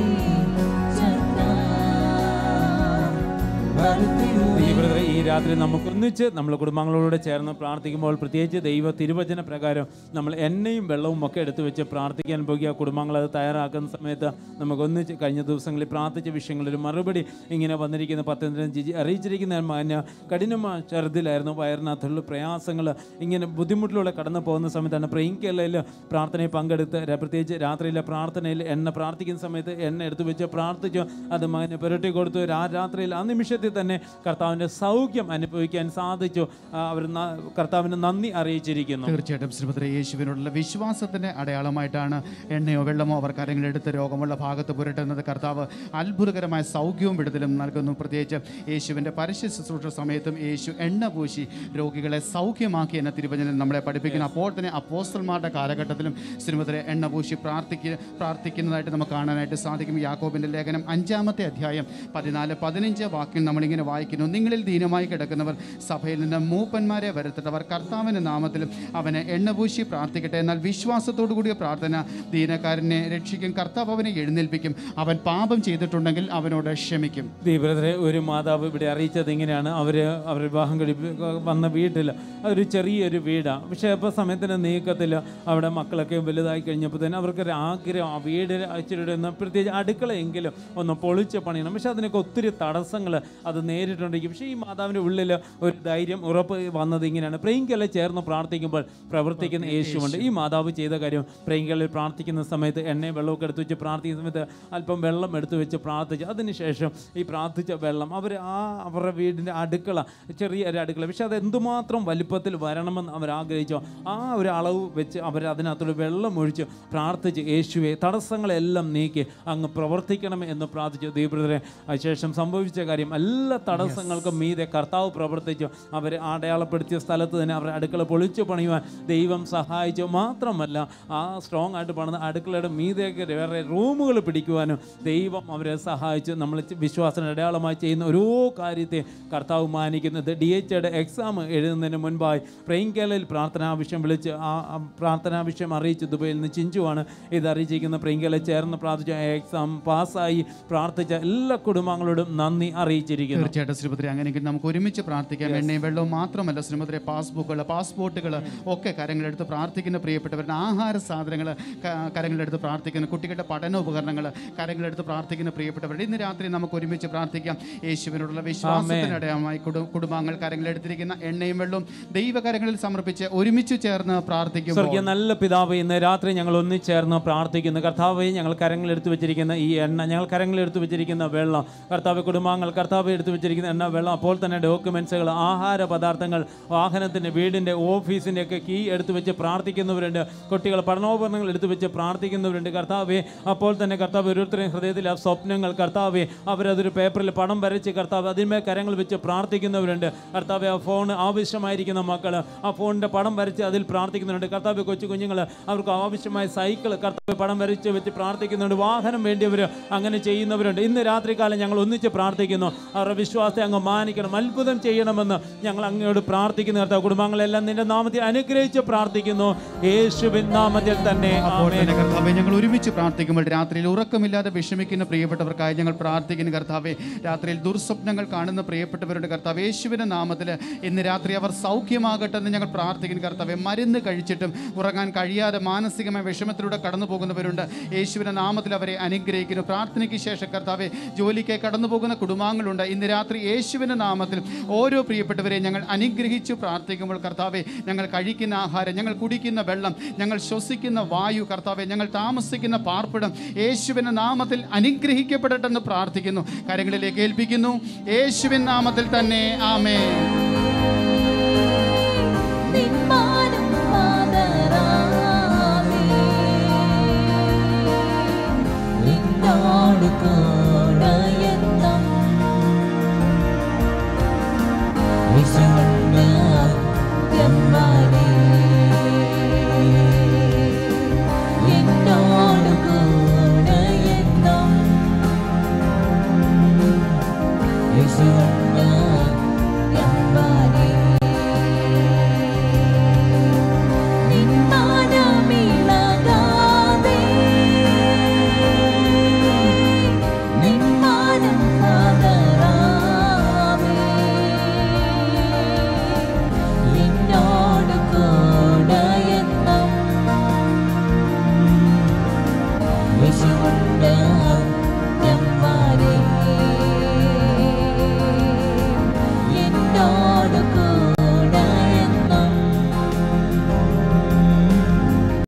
ഈ ബ്രദറെ ഈ രാത്രി നമുക്ക് ഒന്നിച്ച് നമ്മൾ കുടുംബങ്ങളോട് ചേർന്ന് പ്രാർത്ഥിക്കുമ്പോൾ പ്രത്യേകിച്ച് ദൈവ തിരുവചന പ്രകാരം നമ്മൾ എണ്ണയും വെള്ളവും ഒക്കെ എടുത്തു വെച്ച് പ്രാർത്ഥിക്കാൻ പോകുക കുടുംബങ്ങൾ അത് തയ്യാറാക്കുന്ന സമയത്ത് നമുക്ക് ഒന്നിച്ച് കഴിഞ്ഞ ദിവസങ്ങളിൽ പ്രാർത്ഥിച്ച വിഷയങ്ങളൊരു മറുപടി ഇങ്ങനെ വന്നിരിക്കുന്ന പത്തനംതിട്ട ജിജി അറിയിച്ചിരിക്കുന്ന മാന്യ കഠിനമായ ചെറുതിലായിരുന്നു വയറിനകത്തുള്ള പ്രയാസങ്ങൾ ഇങ്ങനെ ബുദ്ധിമുട്ടിലൂടെ കടന്നു പോകുന്ന സമയത്താണ് പ്രിയങ്കയിൽ പ്രാർത്ഥനയിൽ പങ്കെടുത്ത് ര- പ്രത്യേകിച്ച് രാത്രിയിലെ പ്രാർത്ഥനയിൽ എണ്ണ പ്രാർത്ഥിക്കുന്ന സമയത്ത് എണ്ണ എടുത്തു വെച്ച് പ്രാർത്ഥിച്ചു അത് മകന് പുരട്ടി കൊടുത്തു ആ രാത്രിയിൽ ആ നിമിഷത്തിൽ തന്നെ കർത്താവിൻ്റെ സൗഖ്യം അനുഭവിക്കാൻ സാധിച്ചു ആ, അവർ ന- കർത്താവിന് നന്ദി അറിയിച്ചിരിക്കുന്നു തീർച്ചയായിട്ടും ശ്രീമതി യേശുവിനോടുള്ള വിശ്വാസത്തിന്റെ അടയാളമായിട്ടാണ് എണ്ണയോ വെള്ളമോ അവർ കരങ്ങളെടുത്ത് രോഗമുള്ള ഭാഗത്ത് പുരട്ടുന്നത് കർത്താവ് അത്ഭുതകരമായ സൗഖ്യവും വിടുതലും നൽകുന്നു പ്രത്യേകിച്ച് യേശുവിൻ്റെ പരസ്യ ശുശ്രൂഷ സമയത്തും യേശു എണ്ണ പൂശി രോഗികളെ സൗഖ്യമാക്കി എന്ന തിരുവചനം നമ്മളെ പഠിപ്പിക്കുന്നു അപ്പോൾ തന്നെ അപ്പോസ്റ്റൽമാരുടെ കാലഘട്ടത്തിലും ശ്രീമതി എണ്ണ പൂശി പ്രാർത്ഥിക്ക പ്രാർത്ഥിക്കുന്നതായിട്ട് നമുക്ക് കാണാനായിട്ട് സാധിക്കും യാക്കോബിൻ്റെ ലേഖനം അഞ്ചാമത്തെ അധ്യായം പതിനാല് പതിനഞ്ച് വാക്യം നമ്മളിങ്ങനെ വായിക്കുന്നു നിങ്ങളിൽ ദീനമായി കിടക്കുന്നവർ സഭയിൽ നിന്ന് മൂപ്പന്മാരെ വരുത്തട്ടവർ കർത്താവിൻ്റെ നാമത്തിലും അവനെ എണ്ണപൂശി പ്രാർത്ഥിക്കട്ടെ എന്നാൽ വിശ്വാസത്തോടു കൂടിയ പ്രാർത്ഥന ദീനക്കാരനെ രക്ഷിക്കും കർത്താവ് അവനെ എഴുന്നേൽപ്പിക്കും അവൻ പാപം ചെയ്തിട്ടുണ്ടെങ്കിൽ അവനോട് ക്ഷമിക്കും ദീപരത്തിലെ ഒരു മാതാവ് ഇവിടെ അറിയിച്ചത് ഇങ്ങനെയാണ് അവർ അവർ വിവാഹം കഴിപ്പി വന്ന വീട്ടിൽ അതൊരു ചെറിയൊരു വീടാണ് പക്ഷേ അപ്പോൾ സമയത്തിന് നീക്കത്തിൽ അവിടെ മക്കളൊക്കെ വലുതായി കഴിഞ്ഞപ്പോൾ തന്നെ അവർക്കൊരു ആഗ്രഹം ആ വീട് ഇച്ചിരി ഒന്ന് പ്രത്യേകിച്ച് അടുക്കളയെങ്കിലും ഒന്ന് പൊളിച്ച് പണിയണം പക്ഷെ അതിനൊക്കെ ഒത്തിരി തടസ്സങ്ങൾ അത് നേരിട്ടുണ്ടെങ്കിൽ പക്ഷേ ഈ മാതാവിൻ്റെ ഉള്ളിൽ ഒരു ധൈര്യം ഉറപ്പ് വന്നത് ഇങ്ങനെയാണ് പ്രിയങ്കല ചേർന്ന് പ്രാർത്ഥിക്കുമ്പോൾ പ്രവർത്തിക്കുന്ന യേശുവുണ്ട് ഈ മാതാവ് ചെയ്ത കാര്യം പ്രിയങ്കലിൽ പ്രാർത്ഥിക്കുന്ന സമയത്ത് എണ്ണയും വെള്ളമൊക്കെ എടുത്ത് വെച്ച് പ്രാർത്ഥിക്കുന്ന സമയത്ത് അല്പം വെള്ളം എടുത്ത് വെച്ച് പ്രാർത്ഥിച്ചു അതിനുശേഷം ഈ പ്രാർത്ഥിച്ച വെള്ളം അവർ ആ അവരുടെ വീടിൻ്റെ അടുക്കള ചെറിയ ഒരു അടുക്കള പക്ഷെ അത് എന്തുമാത്രം വലിപ്പത്തിൽ വരണമെന്ന് അവർ ആഗ്രഹിച്ചോ ആ ഒരു അളവ് വെച്ച് അവർ അതിനകത്തോട് വെള്ളം ഒഴിച്ച് പ്രാർത്ഥിച്ച് യേശുവെ തടസ്സങ്ങളെല്ലാം നീക്കി അങ്ങ് പ്രവർത്തിക്കണമേ എന്ന് പ്രാർത്ഥിച്ചു ദീപൃതരെ അതിനുശേഷം സംഭവിച്ച കാര്യം എല്ലാ തടസ്സങ്ങൾക്കും മീതെ കർത്താവ് പ്രവർത്തിച്ചു അവരെ അടയാളപ്പെടുത്തിയ സ്ഥലത്ത് തന്നെ അവരുടെ അടുക്കള പൊളിച്ചു പണിയുവാൻ ദൈവം സഹായിച്ചു മാത്രമല്ല ആ സ്ട്രോങ് ആയിട്ട് പണിത അടുക്കളയുടെ മീതേക്ക് വേറെ റൂമുകൾ പിടിക്കുവാനും ദൈവം അവരെ സഹായിച്ചു നമ്മൾ വിശ്വാസത്തിന് അടയാളമായി ചെയ്യുന്ന ഓരോ കാര്യത്തെ കർത്താവ് മാനിക്കുന്നത് ഡി എച്ച് യുടെ എക്സാം എഴുതുന്നതിന് മുൻപായി പ്രിയങ്കലയിൽ പ്രാർത്ഥനാ വിഷയം വിളിച്ച് ആ ആ പ്രാർത്ഥനാ വിഷയം അറിയിച്ചു ദുബൈയിൽ നിന്ന് ചിഞ്ചുവാണ് ഇത് അറിയിച്ചിരിക്കുന്ന പ്രിയങ്കല ചേർന്ന് പ്രാർത്ഥിച്ച എക്സാം പാസ്സായി പ്രാർത്ഥിച്ച എല്ലാ കുടുംബങ്ങളോടും നന്ദി അറിയിച്ചിരിക്കുന്നു തീർച്ചയായിട്ടും ശ്രീമതി അങ്ങനെയെങ്കിൽ നമുക്ക് ഒരുമിച്ച് പ്രാർത്ഥിക്കാം എണ്ണയും വെള്ളവും മാത്രമല്ല ശ്രീമതി പാസ്ബുക്കുകൾ പാസ്പോർട്ടുകൾ ഒക്കെ കരങ്ങളെടുത്ത് പ്രാർത്ഥിക്കുന്ന പ്രിയപ്പെട്ടവരുടെ ആഹാര സാധനങ്ങൾ കരങ്ങളെടുത്ത് പ്രാർത്ഥിക്കുന്ന കുട്ടികളുടെ പഠന ഉപകരണങ്ങൾ കരങ്ങളെടുത്ത് പ്രാർത്ഥിക്കുന്ന പ്രിയപ്പെട്ടവരുടെ ഇന്ന് രാത്രി നമുക്ക് ഒരുമിച്ച് പ്രാർത്ഥിക്കാം യേശുവിനോടുള്ള വിശ്വാസത്തിനടയമായി കുടു കുടുംബങ്ങൾ കരങ്ങളെടുത്തിരിക്കുന്ന എണ്ണയും വെള്ളവും ദൈവകരങ്ങളിൽ സമർപ്പിച്ച് ഒരുമിച്ച് ചേർന്ന് പ്രാർത്ഥിക്കും സ്വർഗീയ നല്ല പിതാവ് ഇന്ന് രാത്രി ഞങ്ങൾ ഒന്നിച്ചേർന്ന് പ്രാർത്ഥിക്കുന്നു കർത്താവെ ഞങ്ങൾ കരങ്ങളെടുത്ത് വെച്ചിരിക്കുന്ന ഈ എണ്ണ ഞങ്ങൾ കരങ്ങളെടുത്ത് വെച്ചിരിക്കുന്ന വെള്ളം കർത്താവ് കുടുംബാംഗങ്ങൾ കർത്താവ് എടുത്ത് വെച്ചിരിക്കുന്ന എണ്ണ വെള്ളം അപ്പോൾ തന്നെ ഡോക്യുമെൻസുകൾ ആഹാര പദാർത്ഥങ്ങൾ വാഹനത്തിൻ്റെ വീടിൻ്റെ ഓഫീസിൻ്റെ ഒക്കെ കീ എടുത്ത് വെച്ച് പ്രാർത്ഥിക്കുന്നവരുണ്ട് കുട്ടികൾ പഠനോപകരണങ്ങൾ എടുത്ത് വെച്ച് പ്രാർത്ഥിക്കുന്നവരുണ്ട് കർത്താവെ അപ്പോൾ തന്നെ കർത്താവ് ഓരോരുത്തരുടെയും ഹൃദയത്തിൽ ആ സ്വപ്നങ്ങൾ കർത്താവെ അവരതൊരു പേപ്പറിൽ പടം വരച്ച് കർത്താവ് അതിന്മേൽ കരങ്ങൾ വെച്ച് പ്രാർത്ഥിക്കുന്നവരുണ്ട് കർത്താവെ ആ ഫോൺ ആവശ്യമായിരിക്കുന്ന മക്കൾ ആ ഫോണിൻ്റെ പടം വരച്ച് അതിൽ പ്രാർത്ഥിക്കുന്നുണ്ട് കർത്താവ് കൊച്ചു കുഞ്ഞുങ്ങൾ അവർക്ക് ആവശ്യമായ സൈക്കിൾ കർത്താവ് പടം വരച്ച് വെച്ച് പ്രാർത്ഥിക്കുന്നുണ്ട് വാഹനം വേണ്ടിയവർ അങ്ങനെ ചെയ്യുന്നവരുണ്ട് ഇന്ന് രാത്രികാലം ഞങ്ങൾ ഒന്നിച്ച് പ്രാർത്ഥിക്കുന്നു അവരുടെ വിശ്വാസത്തെ അങ്ങ് മാനിക്കണം അത്ഭുതം ചെയ്യണമെന്ന് ഞങ്ങൾ അങ്ങയോട് പ്രാർത്ഥിക്കുന്നു കർത്താവ് കുടുംബങ്ങളെല്ലാം നിന്റെ നാമത്തിൽ അനുഗ്രഹിച്ച് പ്രാർത്ഥിക്കുന്നു യേശുവിൻ നാമത്തിൽ തന്നെ അപ്പോൾ ആമേൻ. തന്നെ കർത്താവെ ഞങ്ങൾ ഒരുമിച്ച് പ്രാർത്ഥിക്കുമ്പോൾ രാത്രിയിൽ ഉറക്കമില്ലാതെ വിഷമിക്കുന്ന പ്രിയപ്പെട്ടവർക്കായി ഞങ്ങൾ പ്രാർത്ഥിക്കുന്നു കർത്താവെ രാത്രിയിൽ ദുർസ്വപ്നങ്ങൾ കാണുന്ന പ്രിയപ്പെട്ടവരുടെ കർത്താവ് യേശുവിൻ്റെ നാമത്തിൽ ഇന്ന് രാത്രി അവർ സൗഖ്യമാകട്ടെ എന്ന് ഞങ്ങൾ പ്രാർത്ഥിക്കുന്നു കർത്താവെ മരുന്ന് കഴിച്ചിട്ടും ഉറങ്ങാൻ കഴിയാതെ മാനസികമായ വിഷമത്തിലൂടെ കടന്നു പോകുന്നവരുണ്ട് യേശുവിൻ്റെ നാമത്തിൽ അവരെ അനുഗ്രഹിക്കുന്നു പ്രാർത്ഥനയ്ക്ക് ശേഷം കർത്താവെ ജോലിക്ക് കടന്നു പോകുന്ന കുടുംബാംഗങ്ങളുണ്ട് ഇന്ന് രാത്രി യേശുവിൻ്റെ നാമത്തിൽ ഓരോ പ്രിയപ്പെട്ടവരെ ഞങ്ങൾ അനുഗ്രഹിച്ചു പ്രാർത്ഥിക്കുമ്പോൾ കർത്താവെ ഞങ്ങൾ കഴിക്കുന്ന ആഹാരം ഞങ്ങൾ കുടിക്കുന്ന വെള്ളം ഞങ്ങൾ ശ്വസിക്കുന്ന വായു കർത്താവെ ഞങ്ങൾ താമസിക്കുന്ന പാർപ്പിടം യേശുവിൻ്റെ നാമത്തിൽ അനുഗ്രഹിക്കപ്പെടട്ടെ എന്ന് പ്രാർത്ഥിക്കുന്നു കാര്യങ്ങളിലേക്ക് ഏൽപ്പിക്കുന്നു യേശുവിൻ നാമത്തിൽ തന്നെ ആമേ നിന്മാനം മാതരാമേ നിന്നോട് കൂടെയെന്നും വിശുദ്ധ ബ്രഹ്മനേ എന്നോട് കൂടെയെന്നും വിശുദ്ധ